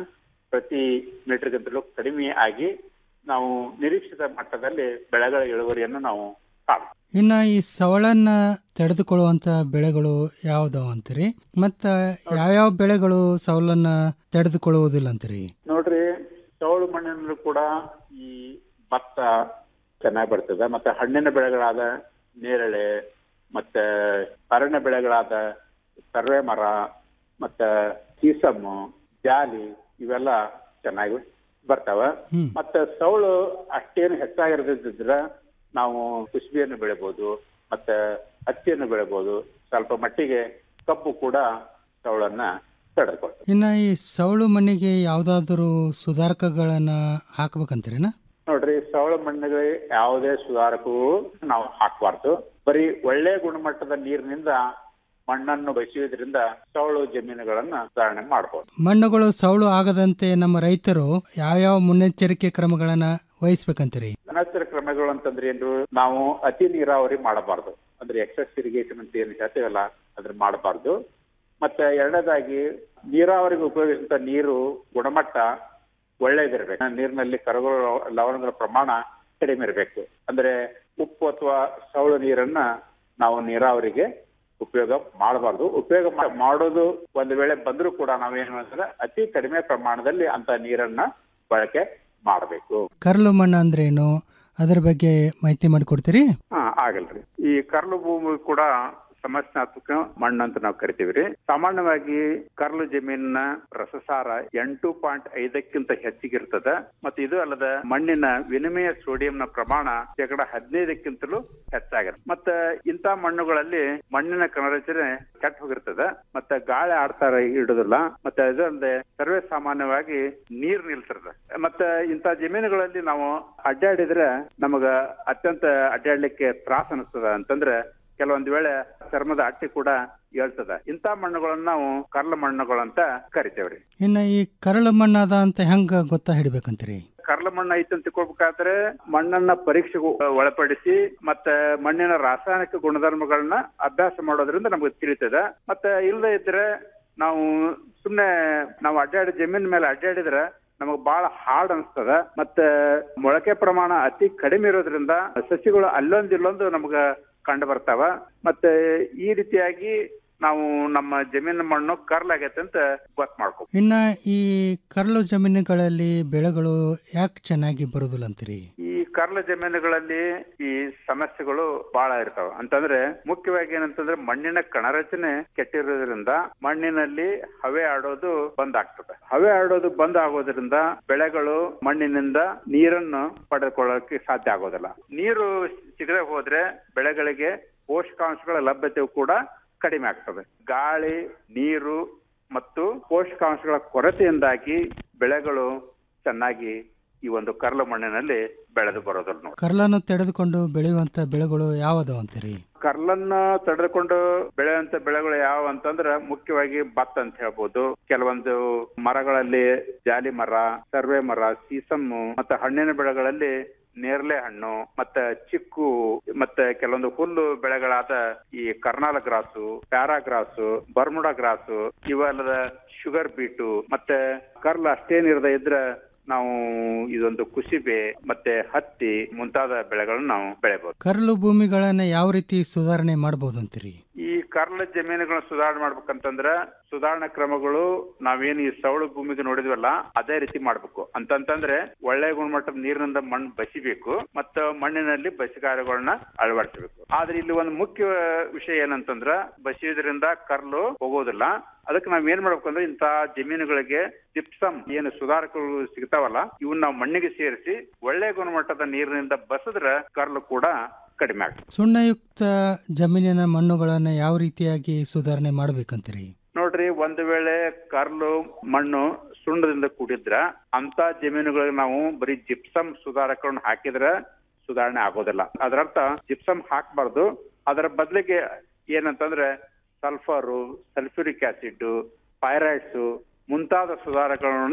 ಪ್ರತಿ ಮೀಟರ್ಗಿಂತಲೂ ಕಡಿಮೆ ಆಗಿ ನಾವು ನಿರೀಕ್ಷಿತ ಮಟ್ಟದಲ್ಲಿ ಬೆಳೆಗಳ ಇಳುವರಿಯನ್ನು ನಾವು ಕಾಣಬಹುದು ಇನ್ನ ಈ ಸವಳನ್ನ ತಡೆದುಕೊಳ್ಳುವಂತ ಬೆಳೆಗಳು ಯಾವ್ದಾವ ಅಂತೀರಿ ಮತ್ತ ಯಾವ್ಯಾವ ಬೆಳೆಗಳು ಸವಲನ್ನ ತಡೆದುಕೊಳ್ಳುವುದಿಲ್ಲ ಅಂತೀರಿ ನೋಡ್ರಿ ಚೌಳು ಮಣ್ಣಿನಲ್ಲೂ ಕೂಡ ಈ ಭತ್ತ ಚೆನ್ನಾಗಿ ಬರ್ತದೆ ಮತ್ತೆ ಹಣ್ಣಿನ ಬೆಳೆಗಳಾದ ನೇರಳೆ ಮತ್ತೆ ಅರಣ್ಯ ಬೆಳೆಗಳಾದ ಸರ್ವೆ ಮರ ಮತ್ತೆ ಸೀಸಮ್ಮು ಜಾಲಿ ಇವೆಲ್ಲ ಚೆನ್ನಾಗಿ ಬರ್ತಾವ ಮತ್ತೆ ಸೌಳು ಅಷ್ಟೇನು ಹೆಚ್ಚಾಗಿರದಿದ್ರ ನಾವು ಕುಸುಬಿಯನ್ನು ಬೆಳಿಬಹುದು ಮತ್ತೆ ಹತ್ತಿಯನ್ನು ಬೆಳಿಬಹುದು ಸ್ವಲ್ಪ ಮಟ್ಟಿಗೆ ಕಬ್ಬು ಕೂಡ ಸೌಳನ್ನ ತಡೆದುಕೊಳ್ತದೆ ಇನ್ನ ಈ ಸವಳು ಮಣ್ಣಿಗೆ ಯಾವ್ದಾದ್ರು ಸುಧಾರಕಗಳನ್ನ ಹಾಕ್ಬೇಕಂತೀರೇನ ನೋಡ್ರಿ ಸವಳ ಮಣ್ಣಿಗೆ ಯಾವುದೇ ಸುಧಾರಕವು ನಾವು ಹಾಕಬಾರ್ದು ಬರೀ ಒಳ್ಳೆ ಗುಣಮಟ್ಟದ ನೀರಿನಿಂದ ಮಣ್ಣನ್ನು ಬಸಿಯೋದ್ರಿಂದ ಸವಳು ಜಮೀನುಗಳನ್ನ ಸುಧಾರಣೆ ಮಾಡಬಹುದು ಮಣ್ಣುಗಳು ಸವಳು ಆಗದಂತೆ ನಮ್ಮ ರೈತರು ಯಾವ್ಯಾವ ಮುನ್ನೆಚ್ಚರಿಕೆ ಕ್ರಮಗಳನ್ನ ವಹಿಸ್ಬೇಕಂತೀರಿ ಅನಂತರ ಕ್ರಮಗಳು ಅಂತಂದ್ರೆ ಏನು ನಾವು ಅತಿ ನೀರಾವರಿ ಮಾಡಬಾರ್ದು ಅಂದ್ರೆ ಎಕ್ಸೆಸ್ ಇರಿಗೇಷನ್ ಅಂತ ಏನು ಹೇಳ್ತೀವಲ್ಲ ಅದ್ರ ಮಾಡಬಾರ್ದು ಮತ್ತೆ ಎರಡನೇದಾಗಿ ನೀರಾವರಿಗೆ ಉಪಯೋಗಿಸಿದ ನೀರು ಗುಣಮಟ್ಟ ಒಳ್ಳೇದಿರ್ಬೇಕು ನೀರಿನಲ್ಲಿ ಕರಗುವ ಲವಣಗಳ ಪ್ರಮಾಣ ಕಡಿಮೆ ಇರಬೇಕು ಅಂದ್ರೆ ಉಪ್ಪು ಅಥವಾ ಸವಳು ನೀರನ್ನ ನಾವು ನೀರಾವರಿಗೆ ಉಪಯೋಗ ಮಾಡಬಾರ್ದು ಉಪಯೋಗ ಮಾ- ಮಾಡೋದು ಒಂದು ವೇಳೆ ಬಂದರೂ ಕೂಡ ನಾವೇನು ಅಂದ್ರೆ ಅತಿ ಕಡಿಮೆ ಪ್ರಮಾಣದಲ್ಲಿ ಅಂತ ನೀರನ್ನ ಬಳಕೆ ಮಾಡಬೇಕು ಕರ್ಲು ಮಣ್ಣು ಅಂದ್ರೇನು ಅದ್ರ ಬಗ್ಗೆ ಮಾಹಿತಿ ಮಾಡಿಕೊಡ್ತೀರಿ ಹಾ ಆಗಲ್ರಿ ಈ ಕರ್ಲು ಭೂಮಿ ಕೂಡ ಸಮಸ್ಯಾತ್ಮಕ ಮಣ್ಣು ಅಂತ ನಾವು ಕರಿತೀವಿ ರೀ ಸಾಮಾನ್ಯವಾಗಿ ಕರ್ಲು ಜಮೀನಿನ ರಸಸಾರ ಎಂಟು ಪಾಯಿಂಟ್ ಐದಕ್ಕಿಂತ ಹೆಚ್ಚಿಗಿರ್ತದ ಮತ್ತೆ ಇದು ಅಲ್ಲದ ಮಣ್ಣಿನ ವಿನಿಮಯ ಸೋಡಿಯಂನ ಪ್ರಮಾಣ ಶೇಕಡ ಹದಿನೈದಕ್ಕಿಂತಲೂ ಹೆಚ್ಚಾಗಿರುತ್ತೆ ಮತ್ತೆ ಇಂಥ ಮಣ್ಣುಗಳಲ್ಲಿ ಮಣ್ಣಿನ ಕಣರಚನೆ ಕೆಟ್ಟ ಹೋಗಿರ್ತದ ಮತ್ತೆ ಗಾಳಿ ಆಡ್ತಾರ ಇಡುದಿಲ್ಲ ಮತ್ತೆ ಇದಲ್ಲದೆ ಸರ್ವೇ ಸಾಮಾನ್ಯವಾಗಿ ನೀರ್ ನಿಲ್ತಿರ್ತದೆ ಮತ್ತೆ ಇಂಥ ಜಮೀನುಗಳಲ್ಲಿ ನಾವು ಅಡ್ಡಾಡಿದ್ರೆ ನಮಗ ಅತ್ಯಂತ ಅಡ್ಡಾಡ್ಲಿಕ್ಕೆ ತ್ರಾಸ ಅನಿಸ್ತದ ಅಂತಂದ್ರೆ ಕೆಲವೊಂದು ವೇಳೆ ಚರ್ಮದ ಅಟ್ಟಿ ಕೂಡ ಹೇಳ್ತದ ಇಂಥ ಮಣ್ಣುಗಳನ್ನ ನಾವು ಕರ್ಲ ಮಣ್ಣುಗಳಂತ ಕರಿತೇವ್ರಿ ಇನ್ನ ಈ ಕರಳು ಮಣ್ಣಾದ ಅಂತ ಹೆಂಗ ಗೊತ್ತಾ ಹಿಡಿಬೇಕಂತೀರಿ ಕರ್ಲ ಮಣ್ಣು ಐತೆ ಅಂತ ತಿಳ್ಕೊಳ್ಬೇಕಾದ್ರೆ ಮಣ್ಣನ್ನ ಪರೀಕ್ಷೆಗೆ ಒಳಪಡಿಸಿ ಮತ್ತೆ ಮಣ್ಣಿನ ರಾಸಾಯನಿಕ ಗುಣಧರ್ಮಗಳನ್ನ ಅಭ್ಯಾಸ ಮಾಡೋದ್ರಿಂದ ನಮಗೆ ತಿಳಿತದ ಮತ್ತೆ ಇಲ್ಲದೆ ಇದ್ರೆ ನಾವು ಸುಮ್ನೆ ನಾವು ಅಡ್ಡಾಡಿ ಜಮೀನ್ ಮೇಲೆ ಅಡ್ಡಾಡಿದ್ರೆ ನಮಗ್ ಬಹಳ ಹಾರ್ಡ್ ಅನ್ಸ್ತದ ಮತ್ತೆ ಮೊಳಕೆ ಪ್ರಮಾಣ ಅತಿ ಕಡಿಮೆ ಇರೋದ್ರಿಂದ ಸಸಿಗಳು ಅಲ್ಲೊಂದು ಇಲ್ಲೊಂದು ನಮಗ ಕಂಡು ಬರ್ತಾವ ಮತ್ತೆ ಈ ರೀತಿಯಾಗಿ ನಾವು ನಮ್ಮ ಜಮೀನು ಮಣ್ಣು ಕರ್ಲಾಗೈತೆ ಅಂತ ಗೊತ್ತು ಮಾಡ್ಕೊ ಇನ್ನ ಈ ಕರ್ಲು ಜಮೀನುಗಳಲ್ಲಿ ಬೆಳೆಗಳು ಯಾಕೆ ಚೆನ್ನಾಗಿ ಬರುದಿಲ್ಲ ಅಂತೀರಿ ಈ ಕರ್ಲ ಜಮೀನುಗಳಲ್ಲಿ ಈ ಸಮಸ್ಯೆಗಳು ಬಹಳ ಇರ್ತಾವ ಅಂತಂದ್ರೆ ಮುಖ್ಯವಾಗಿ ಏನಂತಂದ್ರೆ ಮಣ್ಣಿನ ಕಣರಚನೆ ಕೆಟ್ಟಿರೋದ್ರಿಂದ ಮಣ್ಣಿನಲ್ಲಿ ಹವೆ ಆಡೋದು ಬಂದ್ ಆಗ್ತದೆ ಹವೆ ಆಡೋದು ಬಂದ್ ಆಗೋದ್ರಿಂದ ಬೆಳೆಗಳು ಮಣ್ಣಿನಿಂದ ನೀರನ್ನು ಪಡೆದುಕೊಳ್ಳೋಕೆ ಸಾಧ್ಯ ಆಗೋದಿಲ್ಲ ನೀರು ಸಿಗದೆ ಹೋದ್ರೆ ಬೆಳೆಗಳಿಗೆ ಪೋಷಕಾಂಶಗಳ ಲಭ್ಯತೆಯು ಕೂಡ ಕಡಿಮೆ ಆಗ್ತದೆ ಗಾಳಿ ನೀರು ಮತ್ತು ಪೋಷಕಾಂಶಗಳ ಕೊರತೆಯಿಂದಾಗಿ ಬೆಳೆಗಳು ಚೆನ್ನಾಗಿ ಈ ಒಂದು ಕರ್ಲ ಮಣ್ಣಿನಲ್ಲಿ ಬೆಳೆದು ಬರೋದಿಲ್ಲ ನೋಡಿ ಕರ್ಲನ್ನು ತೆಗೆದುಕೊಂಡು ಬೆಳೆಯುವಂತ ಬೆಳೆಗಳು ಯಾವದಾವ ಅಂತೀರಿ ಕರ್ಲನ್ನ ತಡೆದುಕೊಂಡು ಬೆಳೆಯುವಂತ ಬೆಳೆಗಳು ಯಾವ ಅಂತಂದ್ರ ಮುಖ್ಯವಾಗಿ ಭತ್ತ ಅಂತ ಹೇಳ್ಬೋದು ಕೆಲವೊಂದು ಮರಗಳಲ್ಲಿ ಜಾಲಿ ಮರ ಸರ್ವೆ ಮರ ಸೀಸಮ್ಮು ಮತ್ತೆ ಹಣ್ಣಿನ ಬೆಳೆಗಳಲ್ಲಿ ನೇರಳೆ ಹಣ್ಣು ಮತ್ತೆ ಚಿಕ್ಕು ಮತ್ತೆ ಕೆಲವೊಂದು ಹುಲ್ಲು ಬೆಳೆಗಳಾದ ಈ Karnal grass para grass Bermuda grass ಇವೆಲ್ಲದ ಶುಗರ್ ಬೀಟು ಮತ್ತೆ ಕರ್ಲ್ ಅಷ್ಟೇನಿರದೆ ಇದ್ರೆ ನಾವು ಇದೊಂದು ಕುಸಿಬೆ ಮತ್ತೆ ಹತ್ತಿ ಮುಂತಾದ ಬೆಳೆಗಳನ್ನು ನಾವು ಬೆಳೆಬಹುದು ಕರ್ಲು ಭೂಮಿಗಳನ್ನ ಯಾವ ರೀತಿ ಸುಧಾರಣೆ ಮಾಡಬಹುದು ಅಂತೀರಿ ಈ ಕರ್ಲ ಜಮೀನುಗಳನ್ನ ಸುಧಾರಣೆ ಮಾಡ್ಬೇಕಂತಂದ್ರ ಸುಧಾರಣಾ ಕ್ರಮಗಳು ನಾವೇನು ಈ ಸವಳು ಭೂಮಿಗೆ ನೋಡಿದ್ವಲ್ಲ ಅದೇ ರೀತಿ ಮಾಡ್ಬೇಕು ಅಂತಂತಂದ್ರೆ ಒಳ್ಳೆ ಗುಣಮಟ್ಟದ ನೀರಿನಿಂದ ಮಣ್ಣು ಬಸಿಬೇಕು ಮತ್ತ ಮಣ್ಣಿನಲ್ಲಿ ಬಸಿಗಾರಗಳನ್ನ ಅಳವಡಿಸಬೇಕು ಆದ್ರೆ ಇಲ್ಲಿ ಒಂದು ಮುಖ್ಯ ವಿಷಯ ಏನಂತಂದ್ರ ಬಸಿಯೋದ್ರಿಂದ ಕರ್ಲು ಹೋಗೋದಿಲ್ಲ ಅದಕ್ಕೆ ನಾವ್ ಏನ್ ಮಾಡ್ಬೇಕು ಅಂದ್ರೆ ಇಂತ ಜಮೀನುಗಳಿಗೆ ಜಿಪ್ಸಮ್ ಏನು ಸುಧಾರಕಗಳು ಸಿಗ್ತಾವಲ್ಲ ಇವನ್ನ ನಾವು ಮಣ್ಣಿಗೆ ಸೇರಿಸಿ ಒಳ್ಳೆ ಗುಣಮಟ್ಟದ ನೀರಿನಿಂದ ಬಸದ್ರ ಕರ್ಲು ಕೂಡ ಕಡಿಮೆ ಆಗ್ತದೆ ಸುಣ್ಣಯುಕ್ತ ಜಮೀನಿನ ಮಣ್ಣುಗಳನ್ನ ಯಾವ ರೀತಿಯಾಗಿ ಸುಧಾರಣೆ ಮಾಡ್ಬೇಕಂತೀರಿ ನೋಡ್ರಿ ಒಂದು ವೇಳೆ ಕರ್ಲು ಮಣ್ಣು ಸುಣ್ಣದಿಂದ ಕೂಡಿದ್ರ ಅಂತ ಜಮೀನುಗಳಿಗೆ ನಾವು ಬರೀ ಜಿಪ್ಸಮ್ ಸುಧಾರಕಗಳನ್ನ ಹಾಕಿದ್ರ ಸುಧಾರಣೆ ಆಗೋದಿಲ್ಲ ಅದರರ್ಥ ಜಿಪ್ಸಮ್ ಹಾಕಬಾರ್ದು ಅದರ ಬದಲಿಗೆ ಏನಂತಂದ್ರೆ ಸಲ್ಫರು ಸಲ್ಫ್ಯೂರಿಕ್ ಆಸಿಡ್ ಪೈರೈಡ್ಸ್ ಮುಂತಾದ ಸುಧಾರಕಗಳನ್ನು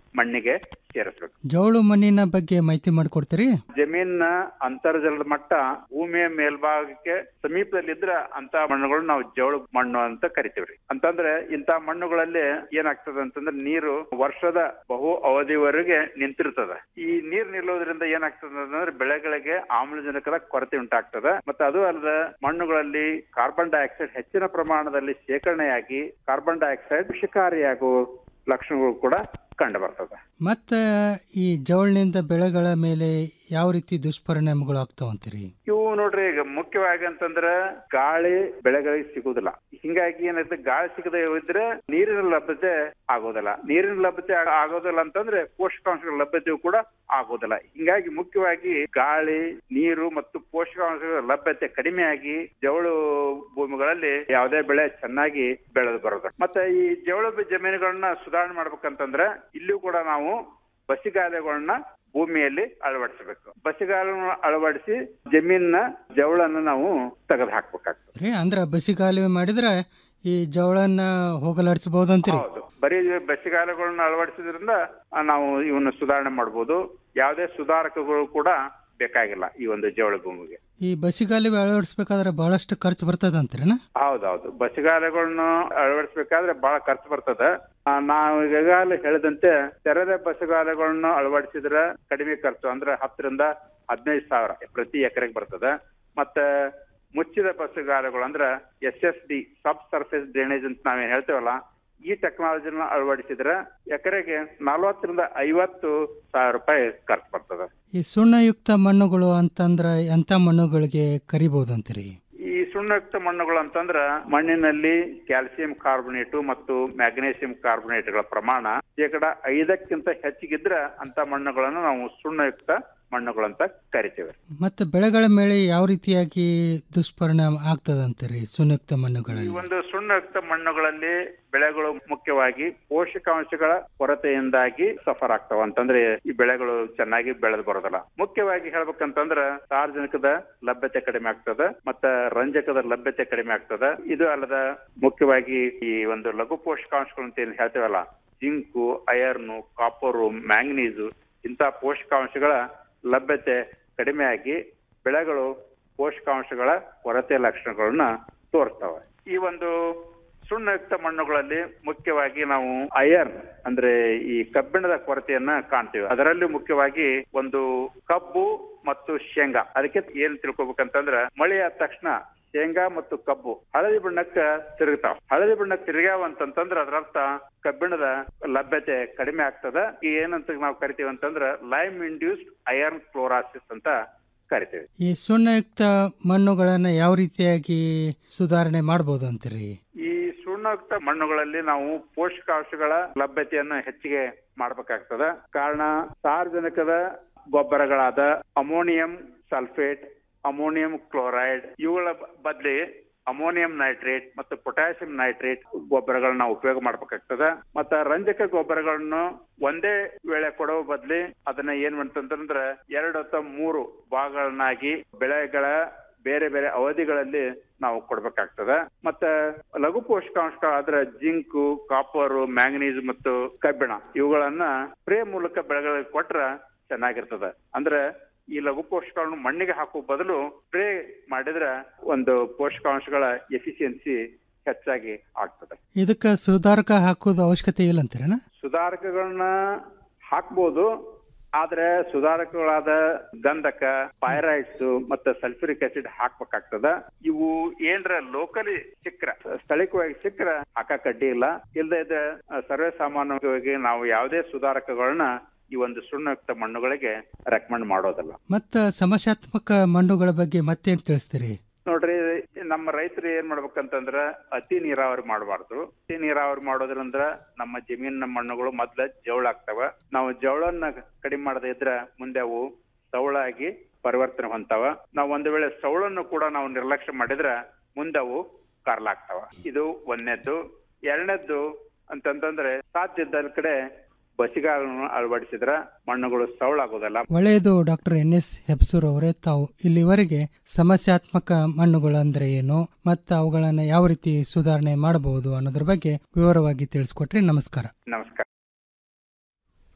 ಮಣ್ಣಿಗೆ ಸೇರಿಸ್ಬೇಕು ಜೌಳು ಮಣ್ಣಿನ ಬಗ್ಗೆ ಮಾಹಿತಿ ಮಾಡಿಕೊಡ್ತೀರಿ ಜಮೀನಿನ ಅಂತರ್ಜಲದ ಮಟ್ಟ ಭೂಮಿಯ ಮೇಲ್ಭಾಗಕ್ಕೆ ಸಮೀಪದಲ್ಲಿದ್ರ ಅಂತ ಮಣ್ಣುಗಳು ನಾವು ಜವಳು ಮಣ್ಣು ಅಂತ ಕರಿತೀವ್ರಿ ಅಂತಂದ್ರೆ ಇಂತ ಮಣ್ಣುಗಳಲ್ಲಿ ಏನಾಗ್ತದೆ ಅಂತಂದ್ರೆ ನೀರು ವರ್ಷದ ಬಹು ಅವಧಿವರೆಗೆ ನಿಂತಿರ್ತದ ಈ ನೀರ್ ನಿಲ್ಲೋದ್ರಿಂದ ಏನಾಗ್ತದೆ ಅಂತಂದ್ರೆ ಬೆಳೆಗಳಿಗೆ ಆಮ್ಲಜನಕದ ಕೊರತೆ ಉಂಟಾಗ್ತದೆ ಮತ್ತೆ ಅದು ಅಲ್ಲದೆ ಮಣ್ಣುಗಳಲ್ಲಿ ಕಾರ್ಬನ್ ಡೈಆಕ್ಸೈಡ್ ಹೆಚ್ಚಿನ ಪ್ರಮಾಣದಲ್ಲಿ ಶೇಖರಣೆಯಾಗಿ ಕಾರ್ಬನ್ ಡೈಆಕ್ಸೈಡ್ ವಿಷಕಾರಿಯಾಗುವ ಲಕ್ಷಣಗಳು ಕೂಡ ಕಂಡು ಬರ್ತದೆ ಮತ್ತು ಈ ಜವಳಿನಿಂದ ಬೆಳೆಗಳ ಮೇಲೆ ಯಾವ ರೀತಿ ದುಷ್ಪರಿಣಾಮಗಳು ಆಗ್ತಾವಂತೀರಿ ಇವು ನೋಡ್ರಿ ಈಗ ಮುಖ್ಯವಾಗಿ ಅಂತಂದ್ರ ಗಾಳಿ ಬೆಳೆಗಳಿಗೆ ಸಿಗುದಿಲ್ಲ ಹಿಂಗಾಗಿ ಏನಾಯ್ತು ಗಾಳಿ ಸಿಗದೆ ಇದ್ರೆ ನೀರಿನ ಲಭ್ಯತೆ ಆಗೋದಿಲ್ಲ ನೀರಿನ ಲಭ್ಯತೆ ಆ- ಆಗೋದಿಲ್ಲ ಅಂತಂದ್ರೆ ಪೋಷಕಾಂಶಗಳ ಲಭ್ಯತೆಯು ಕೂಡ ಆಗೋದಿಲ್ಲ ಹಿಂಗಾಗಿ ಮುಖ್ಯವಾಗಿ ಗಾಳಿ ನೀರು ಮತ್ತು ಪೋಷಕಾಂಶಗಳ ಲಭ್ಯತೆ ಕಡಿಮೆಯಾಗಿ ಜವಳು ಭೂಮಿಗಳಲ್ಲಿ ಯಾವುದೇ ಬೆಳೆ ಚೆನ್ನಾಗಿ ಬೆಳೆದು ಬರೋದು ಮತ್ತೆ ಈ ಜವಳು ಬಿ- ಜಮೀನುಗಳನ್ನ ಸುಧಾರಣೆ ಮಾಡ್ಬೇಕಂತಂದ್ರೆ ಇಲ್ಲಿಯೂ ಕೂಡ ನಾವು ಬಸಿಗಾಲೆಗಳನ್ನ ಭೂಮಿಯಲ್ಲಿ ಅಳವಡಿಸಬೇಕು ಬಸಿಗಾಲನ್ನು ಅಳವಡಿಸಿ ಜಮೀನಿನ ಜವಳನ್ನು ನಾವು ತೆಗೆದು ಹಾಕ್ಬೇಕಾಗ್ತದೆ ರೀ ಅಂದ್ರೆ ಬಸಿಗಾಲುವೆ ಮಾಡಿದ್ರೆ ಈ ಜವಳನ್ನ ಹೋಗಲಾಡಿಸಬಹುದು ಅಂತೀರಿ ಹೌದು ಬರೀ ಬಸಿಗಾಲಗಳನ್ನ ಅಳವಡಿಸಿದ್ರಿಂದ ಆ, ನಾವು ಇವನ್ನ ಸುಧಾರಣೆ ಮಾಡ್ಬೋದು ಯಾವುದೇ ಸುಧಾರಕಗಳು ಕೂಡ ಬೇಕಾಗಿಲ್ಲ ಈ ಒಂದು ಜವಳ ಭೂಮಿಗೆ ಈ ಬಸಿಗಾಲುವೆ ಅಳವಡಿಸ್ಬೇಕಾದ್ರೆ ಬಹಳಷ್ಟು ಖರ್ಚು ಬರ್ತದಂತೀರನ ಹೌದೌದು ಬಸಿಗಾಲಗಳನ್ನು ಅಳವಡಿಸಬೇಕಾದ್ರೆ ಬಹಳ ಖರ್ಚು ಬರ್ತದೆ ಆ, ನಾವು ಈಗಾಗಲೇ ಹೇಳಿದಂತೆ ತೆರೆದ ಬಸಿಗಾಲಗಳನ್ನು ಅಳವಡಿಸಿದ್ರೆ ಕಡಿಮೆ ಖರ್ಚು ಅಂದ್ರೆ ಹತ್ತರಿಂದ ಹದಿನೈದು ಸಾವಿರ ಪ್ರತಿ ಎಕರೆಗೆ ಬರ್ತದೆ ಮತ್ತೆ ಮುಚ್ಚಿದ ಬಸ್ಸುಗಾಲಗಳು ಅಂದ್ರೆ S S D sub surface drainage ಅಂತ ನಾವೇನ್ ಹೇಳ್ತೇವಲ್ಲ ಈ ಟೆಕ್ನಾಲಜಿನ ಅಳವಡಿಸಿದ್ರೆ ಎಕರೆಗೆ ನಲವತ್ತರಿಂದ ಐವತ್ತು ಸಾವಿರ ರೂಪಾಯಿ ಖರ್ಚು ಬರ್ತದೆ ಈ ಸುಣ್ಣಯುಕ್ತ ಮಣ್ಣುಗಳು ಅಂತಂದ್ರೆ ಎಂಥ ಮಣ್ಣುಗಳಿಗೆ ಕರಿಬಹುದು ಅಂತೀರಿ ಈ ಸುಣ್ಣಯುಕ್ತ ಮಣ್ಣುಗಳು ಅಂತಂದ್ರ ಮಣ್ಣಿನಲ್ಲಿ ಕ್ಯಾಲ್ಸಿಯಂ ಕಾರ್ಬೊನೇಟು ಮತ್ತು ಮ್ಯಾಗ್ನೇಸಿಯಂ ಕಾರ್ಬೊನೇಟ್ಗಳ ಪ್ರಮಾಣ ಶೇಕಡ ಐದಕ್ಕಿಂತ ಹೆಚ್ಚಿಗಿದ್ರ ಅಂತ ಮಣ್ಣುಗಳನ್ನು ನಾವು ಸುಣ್ಣಯುಕ್ತ ಮಣ್ಣುಗಳು ಅಂತ ಕರಿತೇವೆ ಮತ್ತು ಬೆಳೆಗಳ ಮೇಲೆ ಯಾವ ರೀತಿಯಾಗಿ ದುಷ್ಪರಿಣಾಮ ಆಗ್ತದಂತೀರಿ ಸುಣ್ಣಯುಕ್ತ ಈ ಮಣ್ಣುಗಳಲ್ಲಿ ಒಂದು ಸುಣ್ಣಯುಕ್ತ ಮಣ್ಣುಗಳಲ್ಲಿ ಬೆಳೆಗಳು ಮುಖ್ಯವಾಗಿ ಪೋಷಕಾಂಶಗಳ ಕೊರತೆಯಿಂದಾಗಿ ಸಫರ್ ಆಗ್ತಾವ ಅಂತಂದ್ರೆ ಈ ಬೆಳೆಗಳು ಚೆನ್ನಾಗಿ ಬೆಳೆದು ಬರೋದಿಲ್ಲ ಮುಖ್ಯವಾಗಿ ಹೇಳ್ಬೇಕಂತಂದ್ರ ಸಾರ್ವಜನಿಕದ ಲಭ್ಯತೆ ಕಡಿಮೆ ಆಗ್ತದ ಮತ್ತ ರಂಜಕದ ಲಭ್ಯತೆ ಕಡಿಮೆ ಆಗ್ತದ ಇದು ಅಲ್ಲದ ಮುಖ್ಯವಾಗಿ ಈ ಒಂದು ಲಘು ಪೋಷಕಾಂಶಗಳು ಅಂತ ಏನ್ ಹೇಳ್ತೇವಲ್ಲ ಜಿಂಕು ಅಯರ್ನು ಕಾಪರು ಮ್ಯಾಂಗನೀಸು ಇಂಥ ಪೋಷಕಾಂಶಗಳ ಲಭ್ಯತೆ ಕಡಿಮೆಯಾಗಿ ಬೆಳೆಗಳು ಪೋಷಕಾಂಶಗಳ ಕೊರತೆ ಲಕ್ಷಣಗಳನ್ನ ತೋರಿಸ್ತವೆ ಈ ಒಂದು ಸುಣ್ಣಯುಕ್ತ ಮಣ್ಣುಗಳಲ್ಲಿ ಮುಖ್ಯವಾಗಿ ನಾವು ಅಯರ್ನ್ ಅಂದ್ರೆ ಈ ಕಬ್ಬಿಣದ ಕೊರತೆಯನ್ನ ಕಾಣ್ತೀವಿ ಅದರಲ್ಲಿ ಮುಖ್ಯವಾಗಿ ಒಂದು ಕಬ್ಬು ಮತ್ತು ಶೇಂಗಾ ಅದಕ್ಕೆ ಏನ್ ತಿಳ್ಕೊಬೇಕಂತಂದ್ರ ಮಳೆ ಆದ ತಕ್ಷಣ ಶೇಂಗಾ ಮತ್ತು ಕಬ್ಬು ಹಳದಿ ಬಣ್ಣಕ್ಕ ತಿರುಗ್ತಾವ ಹಳದಿ ಬಣ್ಣಕ್ಕೆ ತಿರುಗ್ಯಾವ ಅಂತಂತಂದ್ರ ಅದರರ್ಥ ಕಬ್ಬಿಣದ ಲಭ್ಯತೆ ಕಡಿಮೆ ಆಗ್ತದ ಈ ಏನಂತ ನಾವು ಕರಿತೀವಿ ಅಂತಂದ್ರ ಲೈಮ್ ಇಂಡ್ಯೂಸ್ಡ್ ಅಯರ್ನ್ ಕ್ಲೋರಾಸಿಸ್ ಅಂತ ಕರಿತೀವಿ ಈ ಸುಣ್ಣಯುಕ್ತ ಮಣ್ಣುಗಳನ್ನ ಯಾವ ರೀತಿಯಾಗಿ ಸುಧಾರಣೆ ಮಾಡ್ಬೋದು ಅಂತೀರಿ ಈ ಸುಣ್ಣಯುಕ್ತ ಮಣ್ಣುಗಳಲ್ಲಿ ನಾವು ಪೋಷಕಾಂಶಗಳ ಲಭ್ಯತೆಯನ್ನು ಹೆಚ್ಚಿಗೆ ಮಾಡಬೇಕಾಗ್ತದ ಕಾರಣ ಸಾರ್ವಜನಿಕದ ಗೊಬ್ಬರಗಳಾದ ಅಮೋನಿಯಂ ಸಲ್ಫೇಟ್ ಅಮೋನಿಯಂ ಕ್ಲೋರೈಡ್ ಇವುಗಳ ಬದಲಿ ಅಮೋನಿಯಂ ನೈಟ್ರೇಟ್ ಮತ್ತು ಪೊಟ್ಯಾಸಿಯಂ ನೈಟ್ರೇಟ್ ಗೊಬ್ಬರಗಳನ್ನ ನಾವು ಉಪಯೋಗ ಮಾಡ್ಬೇಕಾಗ್ತದ ಮತ್ತ ರಂಜಕ ಗೊಬ್ಬರಗಳನ್ನು ಒಂದೇ ವೇಳೆ ಕೊಡುವ ಬದ್ಲಿ ಅದನ್ನ ಏನ್ ಮಾಡ್ತಂತಂದ್ರ ಎರಡು ಅಥವಾ ಮೂರು ಭಾಗಗಳನ್ನಾಗಿ ಬೆಳೆಗಳ ಬೇರೆ ಬೇರೆ ಅವಧಿಗಳಲ್ಲಿ ನಾವು ಕೊಡ್ಬೇಕಾಗ್ತದ ಮತ್ತ ಲಘು ಪೋಷಕಾಂಶಗಳಾದ್ರ ಜಿಂಕು ಕಾಪರ್ ಮ್ಯಾಂಗನೀಸ್ ಮತ್ತು ಕಬ್ಬಿಣ ಇವುಗಳನ್ನ ಸ್ಪ್ರೇ ಮೂಲಕ ಬೆಳೆಗಳಿಗೆ ಕೊಟ್ರ ಚೆನ್ನಾಗಿರ್ತದ ಅಂದ್ರೆ ಈ ಲಘು ಪೋಷಕಗಳನ್ನು ಮಣ್ಣಿಗೆ ಹಾಕುವ ಬದಲು ಸ್ಪ್ರೇ ಮಾಡಿದ್ರೆ ಒಂದು ಪೋಷಕಾಂಶಗಳ ಎಫಿಷಿಯನ್ಸಿ ಹೆಚ್ಚಾಗಿ ಆಗ್ತದೆ ಇದಕ್ಕೆ ಸುಧಾರಕ ಹಾಕೋದು ಅವಶ್ಯಕತೆ ಇಲ್ಲ ಅಂತೀರನ ಸುಧಾರಕಗಳನ್ನ ಹಾಕ್ಬೋದು ಆದ್ರೆ ಸುಧಾರಕಗಳಾದ ಗಂಧಕ ಪೈರೈಟ್ಸ್ ಮತ್ತೆ ಸಲ್ಫ್ಯೂರಿಕ್ ಆಸಿಡ್ ಹಾಕ್ಬೇಕಾಗ್ತದ ಇವು ಏನ್ರ ಲೋಕಲಿ ಸಿಕ್ಕ್ರ ಸ್ಥಳೀಯವಾಗಿ ಸಿಕ್ಕ್ರ ಹಾಕಕ್ ಅಡ್ಡಿ ಇಲ್ಲ ಇಲ್ಲದೆ ಇದ್ರೆ ಸರ್ವೇ ಸಾಮಾನ್ಯವಾಗಿ ನಾವು ಯಾವುದೇ ಸುಧಾರಕಗಳನ್ನ ಈ ಒಂದು ಸುಣ್ಣಯುಕ್ತ ಮಣ್ಣುಗಳಿಗೆ ರೆಕಮೆಂಡ್ ಮಾಡೋದಿಲ್ಲ ಮತ್ತು ಸಮಸ್ಯಾತ್ಮಕ ಮಣ್ಣುಗಳ ಬಗ್ಗೆ ಮತ್ತೇನು ತಿಳಿಸ್ತೀರಿ ನೋಡ್ರಿ ನಮ್ಮ ರೈತರು ಏನ್ ಮಾಡ್ಬೇಕಂತಂದ್ರ ಅತಿ ನೀರಾವರಿ ಮಾಡಬಾರ್ದು ಅತಿ ನೀರಾವರಿ ಮಾಡೋದ್ರಿಂದ ನಮ್ಮ ಜಮೀನಿನ ಮಣ್ಣುಗಳು ಮೊದ್ಲ ಜವಳ ಆಗ್ತಾವ ನಾವು ಜವಳನ್ನ ಕಡಿಮೆ ಮಾಡದೇ ಇದ್ರ ಮುಂದೆ ಅವು ಸವಳಾಗಿ ಪರಿವರ್ತನೆ ಹೊಂತಾವ ನಾವು ಒಂದು ವೇಳೆ ಸವಳನ್ನು ಕೂಡ ನಾವು ನಿರ್ಲಕ್ಷ್ಯ ಮಾಡಿದ್ರ ಮುಂದೆ ಅವು ಕಾರ್ಲಾಗ್ತಾವ ಇದು ಒಂದನೇದ್ದು ಎರಡನೇದ್ದು ಅಂತಂತಂದ್ರೆ ಸಾಧ್ಯ ಇದ್ದ ಕಡೆ ಬಸಿಗಾಲನ್ನು ಅಳವಡಿಸಿದ್ರ ಮಣ್ಣುಗಳು ಸವಳಾಗೋದಲ್ಲ ಒಳ್ಳೆಯದು ಡಾಕ್ಟರ್ ಎನ್ ಎಸ್ ಹೆಬ್ಸೂರ್ ಅವರೇ ತಾವು ಇಲ್ಲಿವರೆಗೆ ಸಮಸ್ಯಾತ್ಮಕ ಮಣ್ಣುಗಳಂದ್ರೆ ಏನು ಮತ್ತು ಅವುಗಳನ್ನು ಯಾವ ರೀತಿ ಸುಧಾರಣೆ ಮಾಡಬಹುದು ಅನ್ನೋದ್ರ ಬಗ್ಗೆ ವಿವರವಾಗಿ ತಿಳಿಸ್ಕೊಟ್ರಿ ನಮಸ್ಕಾರ ನಮಸ್ಕಾರ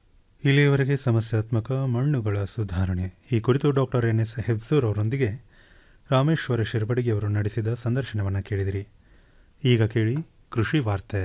ಇಲ್ಲಿಯವರೆಗೆ ಸಮಸ್ಯಾತ್ಮಕ ಮಣ್ಣುಗಳ ಸುಧಾರಣೆ ಈ ಕುರಿತು ಡಾಕ್ಟರ್ ಎನ್ ಎಸ್ ಹೆಬ್ಸೂರ್ ಅವರೊಂದಿಗೆ ರಾಮೇಶ್ವರ ಶಿರ್ಬಡಗಿ ಅವರು ನಡೆಸಿದ ಸಂದರ್ಶನವನ್ನು ಕೇಳಿದಿರಿ ಈಗ ಕೇಳಿ ಕೃಷಿ ವಾರ್ತೆ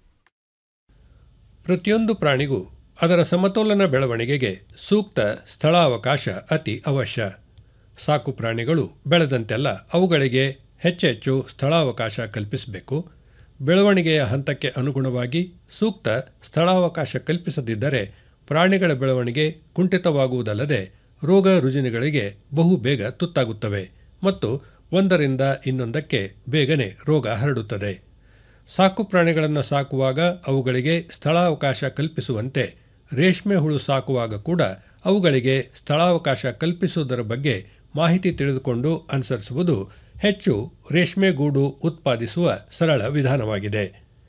ಪ್ರತಿಯೊಂದು ಪ್ರಾಣಿಗೂ ಅದರ ಸಮತೋಲನ ಬೆಳವಣಿಗೆಗೆ ಸೂಕ್ತ ಸ್ಥಳಾವಕಾಶ ಅತಿ ಅವಶ್ಯ ಸಾಕು ಪ್ರಾಣಿಗಳು ಬೆಳೆದಂತೆಲ್ಲ ಅವುಗಳಿಗೆ ಹೆಚ್ಚೆಚ್ಚು ಸ್ಥಳಾವಕಾಶ ಕಲ್ಪಿಸಬೇಕು ಬೆಳವಣಿಗೆಯ ಹಂತಕ್ಕೆ ಅನುಗುಣವಾಗಿ ಸೂಕ್ತ ಸ್ಥಳಾವಕಾಶ ಕಲ್ಪಿಸದಿದ್ದರೆ ಪ್ರಾಣಿಗಳ ಬೆಳವಣಿಗೆ ಕುಂಠಿತವಾಗುವುದಲ್ಲದೆ ರೋಗ ರುಜಿನಗಳಿಗೆ ಬಹು ಬೇಗ ತುತ್ತಾಗುತ್ತವೆ ಮತ್ತು ಒಂದರಿಂದ ಇನ್ನೊಂದಕ್ಕೆ ಬೇಗನೆ ರೋಗ ಹರಡುತ್ತದೆ ಸಾಕು ಪ್ರಾಣಿಗಳನ್ನು ಸಾಕುವಾಗ ಅವುಗಳಿಗೆ ಸ್ಥಳಾವಕಾಶ ಕಲ್ಪಿಸುವಂತೆ ರೇಷ್ಮೆ ಹುಳು ಸಾಕುವಾಗ ಕೂಡ ಅವುಗಳಿಗೆ ಸ್ಥಳಾವಕಾಶ ಕಲ್ಪಿಸುವುದರ ಬಗ್ಗೆ ಮಾಹಿತಿ ತಿಳಿದುಕೊಂಡು ಅನುಸರಿಸುವುದು ಹೆಚ್ಚು ರೇಷ್ಮೆ ಗೂಡು ಉತ್ಪಾದಿಸುವ ಸರಳ ವಿಧಾನವಾಗಿದೆ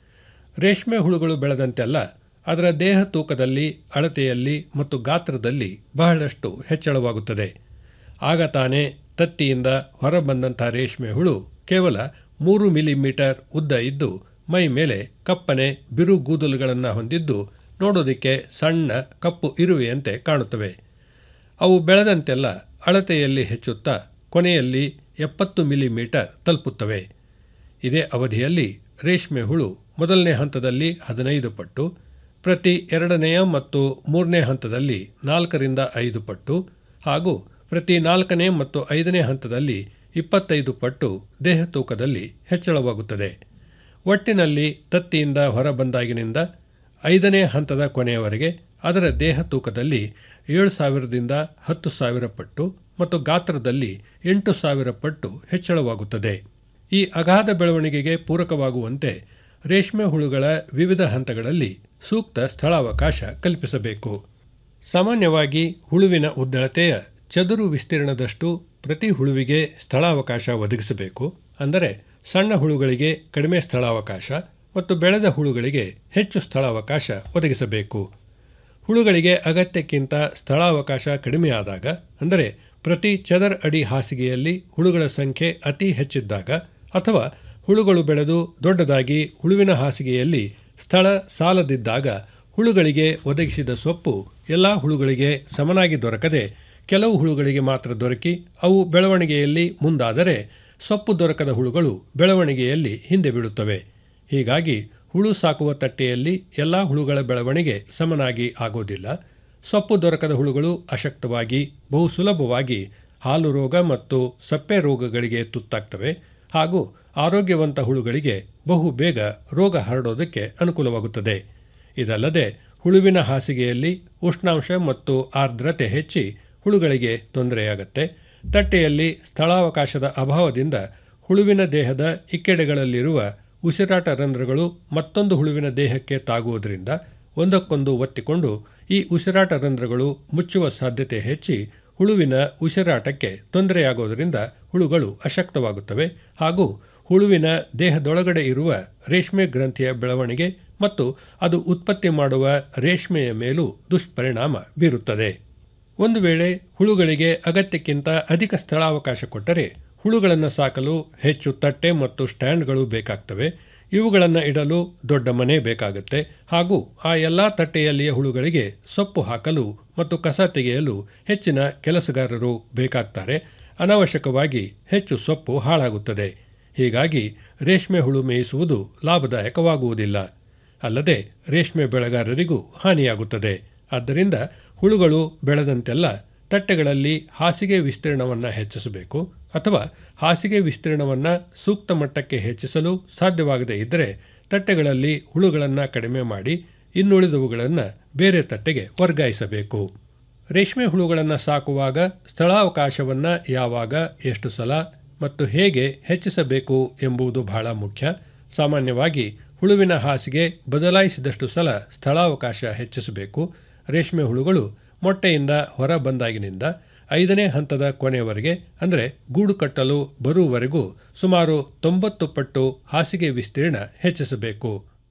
ರೇಷ್ಮೆ ಹುಳುಗಳು ಬೆಳೆದಂತೆಲ್ಲ ಅದರ ದೇಹ ತೂಕದಲ್ಲಿ ಅಳತೆಯಲ್ಲಿ ಮತ್ತು ಗಾತ್ರದಲ್ಲಿ ಬಹಳಷ್ಟು ಹೆಚ್ಚಳವಾಗುತ್ತದೆ ಆಗ ತಾನೇ ತತ್ತಿಯಿಂದ ಹೊರಬಂದಂಥ ರೇಷ್ಮೆ ಹುಳು ಕೇವಲ ಮೂರು ಮಿಲಿಮೀಟರ್ ಉದ್ದ ಇದ್ದು ಮೈ ಮೇಲೆ ಕಪ್ಪನೆ ಬಿರುಗೂದಲುಗಳನ್ನು ಹೊಂದಿದ್ದು ನೋಡೋದಕ್ಕೆ ಸಣ್ಣ ಕಪ್ಪು ಇರುವೆಯಂತೆ ಕಾಣುತ್ತವೆ ಅವು ಬೆಳೆದಂತೆಲ್ಲ ಅಳತೆಯಲ್ಲಿ ಹೆಚ್ಚುತ್ತಾ ಕೊನೆಯಲ್ಲಿ ಎಪ್ಪತ್ತು ಮಿಲಿಮೀಟರ್ ತಲುಪುತ್ತವೆ ಇದೇ ಅವಧಿಯಲ್ಲಿ ರೇಷ್ಮೆ ಹುಳು ಮೊದಲನೇ ಹಂತದಲ್ಲಿ ಹದಿನೈದು ಪಟ್ಟು ಪ್ರತಿ ಎರಡನೆಯ ಮತ್ತು ಮೂರನೇ ಹಂತದಲ್ಲಿ ನಾಲ್ಕರಿಂದ ಐದು ಪಟ್ಟು ಹಾಗೂ ಪ್ರತಿ ನಾಲ್ಕನೇ ಮತ್ತು ಐದನೇ ಹಂತದಲ್ಲಿ ಇಪ್ಪತ್ತೈದು ಪಟ್ಟು ದೇಹ ತೂಕದಲ್ಲಿ ಹೆಚ್ಚಳವಾಗುತ್ತದೆ ಒಟ್ಟಿನಲ್ಲಿ ತತ್ತಿಯಿಂದ ಹೊರಬಂದಾಗಿನಿಂದ ಐದನೇ ಹಂತದ ಕೊನೆಯವರೆಗೆ ಅದರ ದೇಹ ತೂಕದಲ್ಲಿ ಏಳು ಸಾವಿರದಿಂದ ಹತ್ತು ಸಾವಿರ ಪಟ್ಟು ಮತ್ತು ಗಾತ್ರದಲ್ಲಿ ಎಂಟು ಸಾವಿರ ಪಟ್ಟು ಹೆಚ್ಚಳವಾಗುತ್ತದೆ ಈ ಅಗಾಧ ಬೆಳವಣಿಗೆಗೆ ಪೂರಕವಾಗುವಂತೆ ರೇಷ್ಮೆ ಹುಳುಗಳ ವಿವಿಧ ಹಂತಗಳಲ್ಲಿ ಸೂಕ್ತ ಸ್ಥಳಾವಕಾಶ ಕಲ್ಪಿಸಬೇಕು ಸಾಮಾನ್ಯವಾಗಿ ಹುಳುವಿನ ಉದ್ದಳತೆಯ ಚದುರು ವಿಸ್ತೀರ್ಣದಷ್ಟು ಪ್ರತಿ ಹುಳುವಿಗೆ ಸ್ಥಳಾವಕಾಶ ಒದಗಿಸಬೇಕು ಅಂದರೆ ಸಣ್ಣ ಹುಳುಗಳಿಗೆ ಕಡಿಮೆ ಸ್ಥಳಾವಕಾಶ ಮತ್ತು ಬೆಳೆದ ಹುಳುಗಳಿಗೆ ಹೆಚ್ಚು ಸ್ಥಳಾವಕಾಶ ಒದಗಿಸಬೇಕು ಹುಳುಗಳಿಗೆ ಅಗತ್ಯಕ್ಕಿಂತ ಸ್ಥಳಾವಕಾಶ ಕಡಿಮೆಯಾದಾಗ ಅಂದರೆ ಪ್ರತಿ ಚದರ ಅಡಿ ಹಾಸಿಗೆಯಲ್ಲಿ ಹುಳುಗಳ ಸಂಖ್ಯೆ ಅತಿ ಹೆಚ್ಚಿದ್ದಾಗ ಅಥವಾ ಹುಳುಗಳು ಬೆಳೆದು ದೊಡ್ಡದಾಗಿ ಹುಳುವಿನ ಹಾಸಿಗೆಯಲ್ಲಿ ಸ್ಥಳ ಸಾಲದಿದ್ದಾಗ ಹುಳುಗಳಿಗೆ ಒದಗಿಸಿದ ಸೊಪ್ಪು ಎಲ್ಲ ಹುಳುಗಳಿಗೆ ಸಮನಾಗಿ ದೊರಕದೆ ಕೆಲವು ಹುಳುಗಳಿಗೆ ಮಾತ್ರ ದೊರಕಿ ಅವು ಬೆಳವಣಿಗೆಯಲ್ಲಿ ಮುಂದಾದರೆ ಸೊಪ್ಪು ದೊರಕದ ಹುಳುಗಳು ಬೆಳವಣಿಗೆಯಲ್ಲಿ ಹಿಂದೆ ಬೀಳುತ್ತವೆ ಹೀಗಾಗಿ ಹುಳು ಸಾಕುವ ತಟ್ಟೆಯಲ್ಲಿ ಎಲ್ಲ ಹುಳುಗಳ ಬೆಳವಣಿಗೆ ಸಮನಾಗಿ ಆಗೋದಿಲ್ಲ ಸೊಪ್ಪು ದೊರಕದ ಹುಳುಗಳು ಅಶಕ್ತವಾಗಿ ಬಹು ಸುಲಭವಾಗಿ ಹಾಲು ರೋಗ ಮತ್ತು ಸಪ್ಪೆ ರೋಗಗಳಿಗೆ ತುತ್ತಾಗ್ತವೆ ಹಾಗೂ ಆರೋಗ್ಯವಂತ ಹುಳುಗಳಿಗೆ ಬಹು ಬೇಗ ರೋಗ ಹರಡೋದಕ್ಕೆ ಅನುಕೂಲವಾಗುತ್ತದೆ ಇದಲ್ಲದೆ ಹುಳುವಿನ ಹಾಸಿಗೆಯಲ್ಲಿ ಉಷ್ಣಾಂಶ ಮತ್ತು ಆರ್ದ್ರತೆ ಹೆಚ್ಚಿ ಹುಳುಗಳಿಗೆ ತೊಂದರೆಯಾಗತ್ತೆ ತಟ್ಟೆಯಲ್ಲಿ ಸ್ಥಳಾವಕಾಶದ ಅಭಾವದಿಂದ ಹುಳುವಿನ ದೇಹದ ಇಕ್ಕೆಡೆಗಳಲ್ಲಿರುವ ಉಸಿರಾಟ ರಂಧ್ರಗಳು ಮತ್ತೊಂದು ಹುಳುವಿನ ದೇಹಕ್ಕೆ ತಾಗುವುದರಿಂದ ಒಂದಕ್ಕೊಂದು ಒತ್ತಿಕೊಂಡು ಈ ಉಸಿರಾಟ ರಂಧ್ರಗಳು ಮುಚ್ಚುವ ಸಾಧ್ಯತೆ ಹೆಚ್ಚಿ ಹುಳುವಿನ ಉಸಿರಾಟಕ್ಕೆ ತೊಂದರೆಯಾಗೋದರಿಂದ ಹುಳುಗಳು ಅಶಕ್ತವಾಗುತ್ತವೆ ಹಾಗೂ ಹುಳುವಿನ ದೇಹದೊಳಗಡೆ ಇರುವ ರೇಷ್ಮೆ ಗ್ರಂಥಿಯ ಬೆಳವಣಿಗೆ ಮತ್ತು ಅದು ಉತ್ಪತ್ತಿ ಮಾಡುವ ರೇಷ್ಮೆಯ ಮೇಲೂ ದುಷ್ಪರಿಣಾಮ ಬೀರುತ್ತದೆ ಒಂದು ವೇಳೆ ಹುಳುಗಳಿಗೆ ಅಗತ್ಯಕ್ಕಿಂತ ಅಧಿಕ ಸ್ಥಳಾವಕಾಶ ಕೊಟ್ಟರೆ ಹುಳುಗಳನ್ನು ಸಾಕಲು ಹೆಚ್ಚು ತಟ್ಟೆ ಮತ್ತು ಸ್ಟ್ಯಾಂಡ್ಗಳು ಬೇಕಾಗ್ತವೆ ಇವುಗಳನ್ನು ಇಡಲು ದೊಡ್ಡ ಮನೆ ಬೇಕಾಗುತ್ತೆ ಹಾಗೂ ಆ ಎಲ್ಲ ತಟ್ಟೆಯಲ್ಲಿಯ ಹುಳುಗಳಿಗೆ ಸೊಪ್ಪು ಹಾಕಲು ಮತ್ತು ಕಸ ತೆಗೆಯಲು ಹೆಚ್ಚಿನ ಕೆಲಸಗಾರರು ಬೇಕಾಗ್ತಾರೆ ಅನಾವಶ್ಯಕವಾಗಿ ಹೆಚ್ಚು ಸೊಪ್ಪು ಹಾಳಾಗುತ್ತದೆ ಹೀಗಾಗಿ ರೇಷ್ಮೆ ಹುಳು ಮೇಯಿಸುವುದು ಲಾಭದಾಯಕವಾಗುವುದಿಲ್ಲ ಅಲ್ಲದೆ ರೇಷ್ಮೆ ಬೆಳೆಗಾರರಿಗೂ ಹಾನಿಯಾಗುತ್ತದೆ ಆದ್ದರಿಂದ ಹುಳುಗಳು ಬೆಳೆದಂತೆಲ್ಲ ತಟ್ಟೆಗಳಲ್ಲಿ ಹಾಸಿಗೆ ವಿಸ್ತೀರ್ಣವನ್ನು ಹೆಚ್ಚಿಸಬೇಕು ಅಥವಾ ಹಾಸಿಗೆ ವಿಸ್ತೀರ್ಣವನ್ನು ಸೂಕ್ತ ಮಟ್ಟಕ್ಕೆ ಹೆಚ್ಚಿಸಲು ಸಾಧ್ಯವಾಗದೇ ಇದ್ದರೆ ತಟ್ಟೆಗಳಲ್ಲಿ ಹುಳುಗಳನ್ನು ಕಡಿಮೆ ಮಾಡಿ ಇನ್ನುಳಿದವುಗಳನ್ನು ಬೇರೆ ತಟ್ಟೆಗೆ ವರ್ಗಾಯಿಸಬೇಕು ರೇಷ್ಮೆ ಹುಳುಗಳನ್ನು ಸಾಕುವಾಗ ಸ್ಥಳಾವಕಾಶವನ್ನು ಯಾವಾಗ ಎಷ್ಟು ಸಲ ಮತ್ತು ಹೇಗೆ ಹೆಚ್ಚಿಸಬೇಕು ಎಂಬುದು ಬಹಳ ಮುಖ್ಯ ಸಾಮಾನ್ಯವಾಗಿ ಹುಳುವಿನ ಹಾಸಿಗೆ ಬದಲಾಯಿಸಿದಷ್ಟು ಸಲ ಸ್ಥಳಾವಕಾಶ ಹೆಚ್ಚಿಸಬೇಕು ರೇಷ್ಮೆ ಹುಳುಗಳು ಮೊಟ್ಟೆಯಿಂದ ಹೊರ ಬಂದಾಗಿನಿಂದ ಐದನೇ ಹಂತದ ಕೊನೆಯವರೆಗೆ ಅಂದರೆ ಗೂಡು ಕಟ್ಟಲು ಬರುವವರೆಗೂ ಸುಮಾರು ತೊಂಬತ್ತು ಪಟ್ಟು ಹಾಸಿಗೆ ವಿಸ್ತೀರ್ಣ ಹೆಚ್ಚಿಸಬೇಕು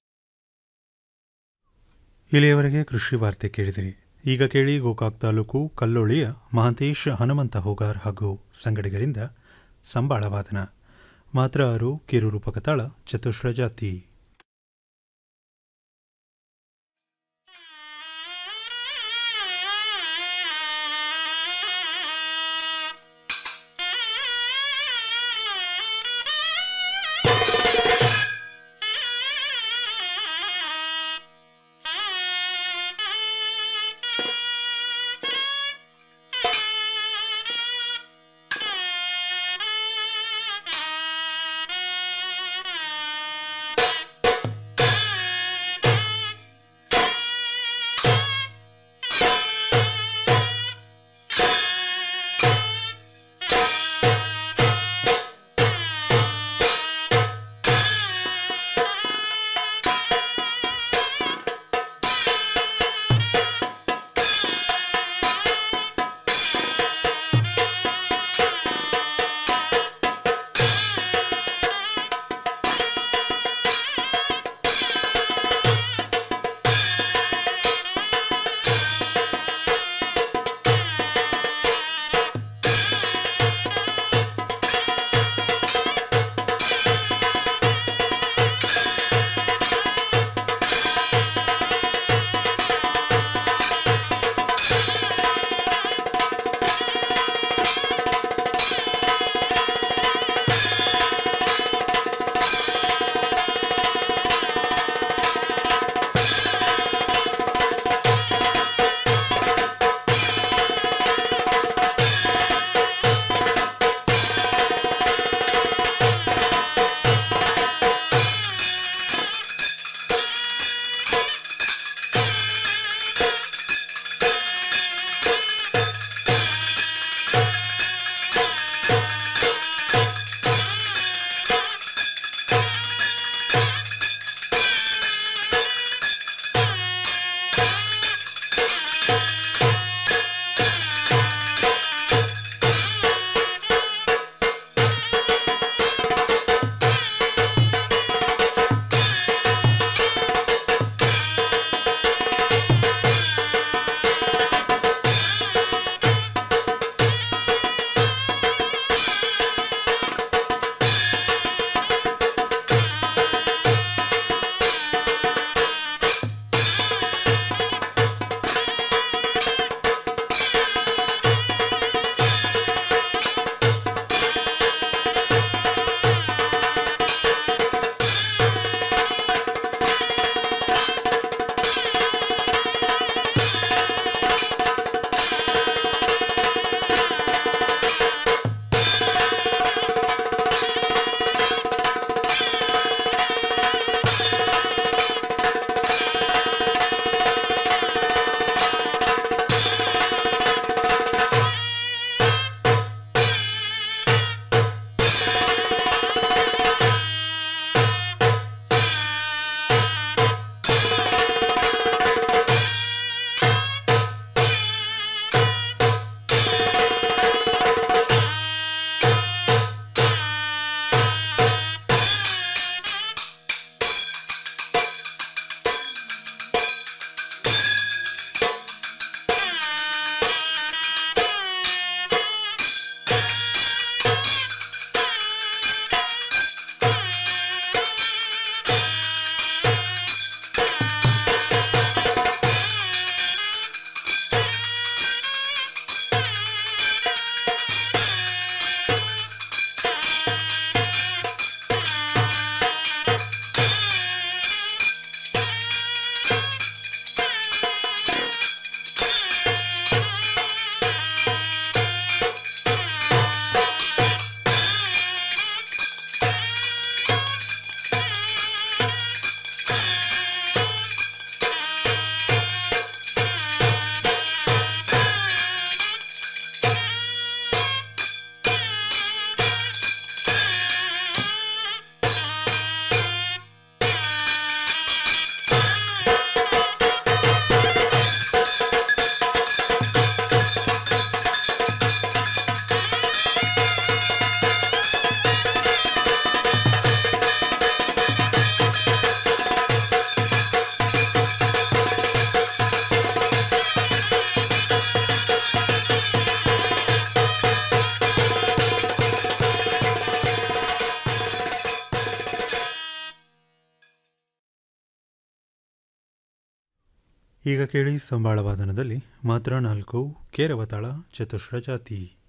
ಇಲ್ಲಿಯವರೆಗೆ ಕೃಷಿ ವಾರ್ತೆ ಕೇಳಿದಿರಿ ಈಗ ಕೇಳಿ ಗೋಕಾಕ್ ತಾಲೂಕು ಕಲ್ಲೋಳಿಯ ಮಹಂತೇಶ್ ಹನುಮಂತ ಹೋಗಾರ್ ಹಾಗೂ ಸಂಗಡಿಗರಿಂದ ಸಂಬಾಳ ವಾದನ ಮಾತ್ರ ಆರು ಕಿರು ಪಕತಾಳ ಚತುಶ್ರ ಜಾತಿ ಈಗ ಕೇಳಿ ಸಂಬಾಳವಾದನದಲ್ಲಿ ಮಾತ್ರ ನಾಲ್ಕು ಕೇರವತಾಳ ಚತುಶ್ರ ಜಾತಿ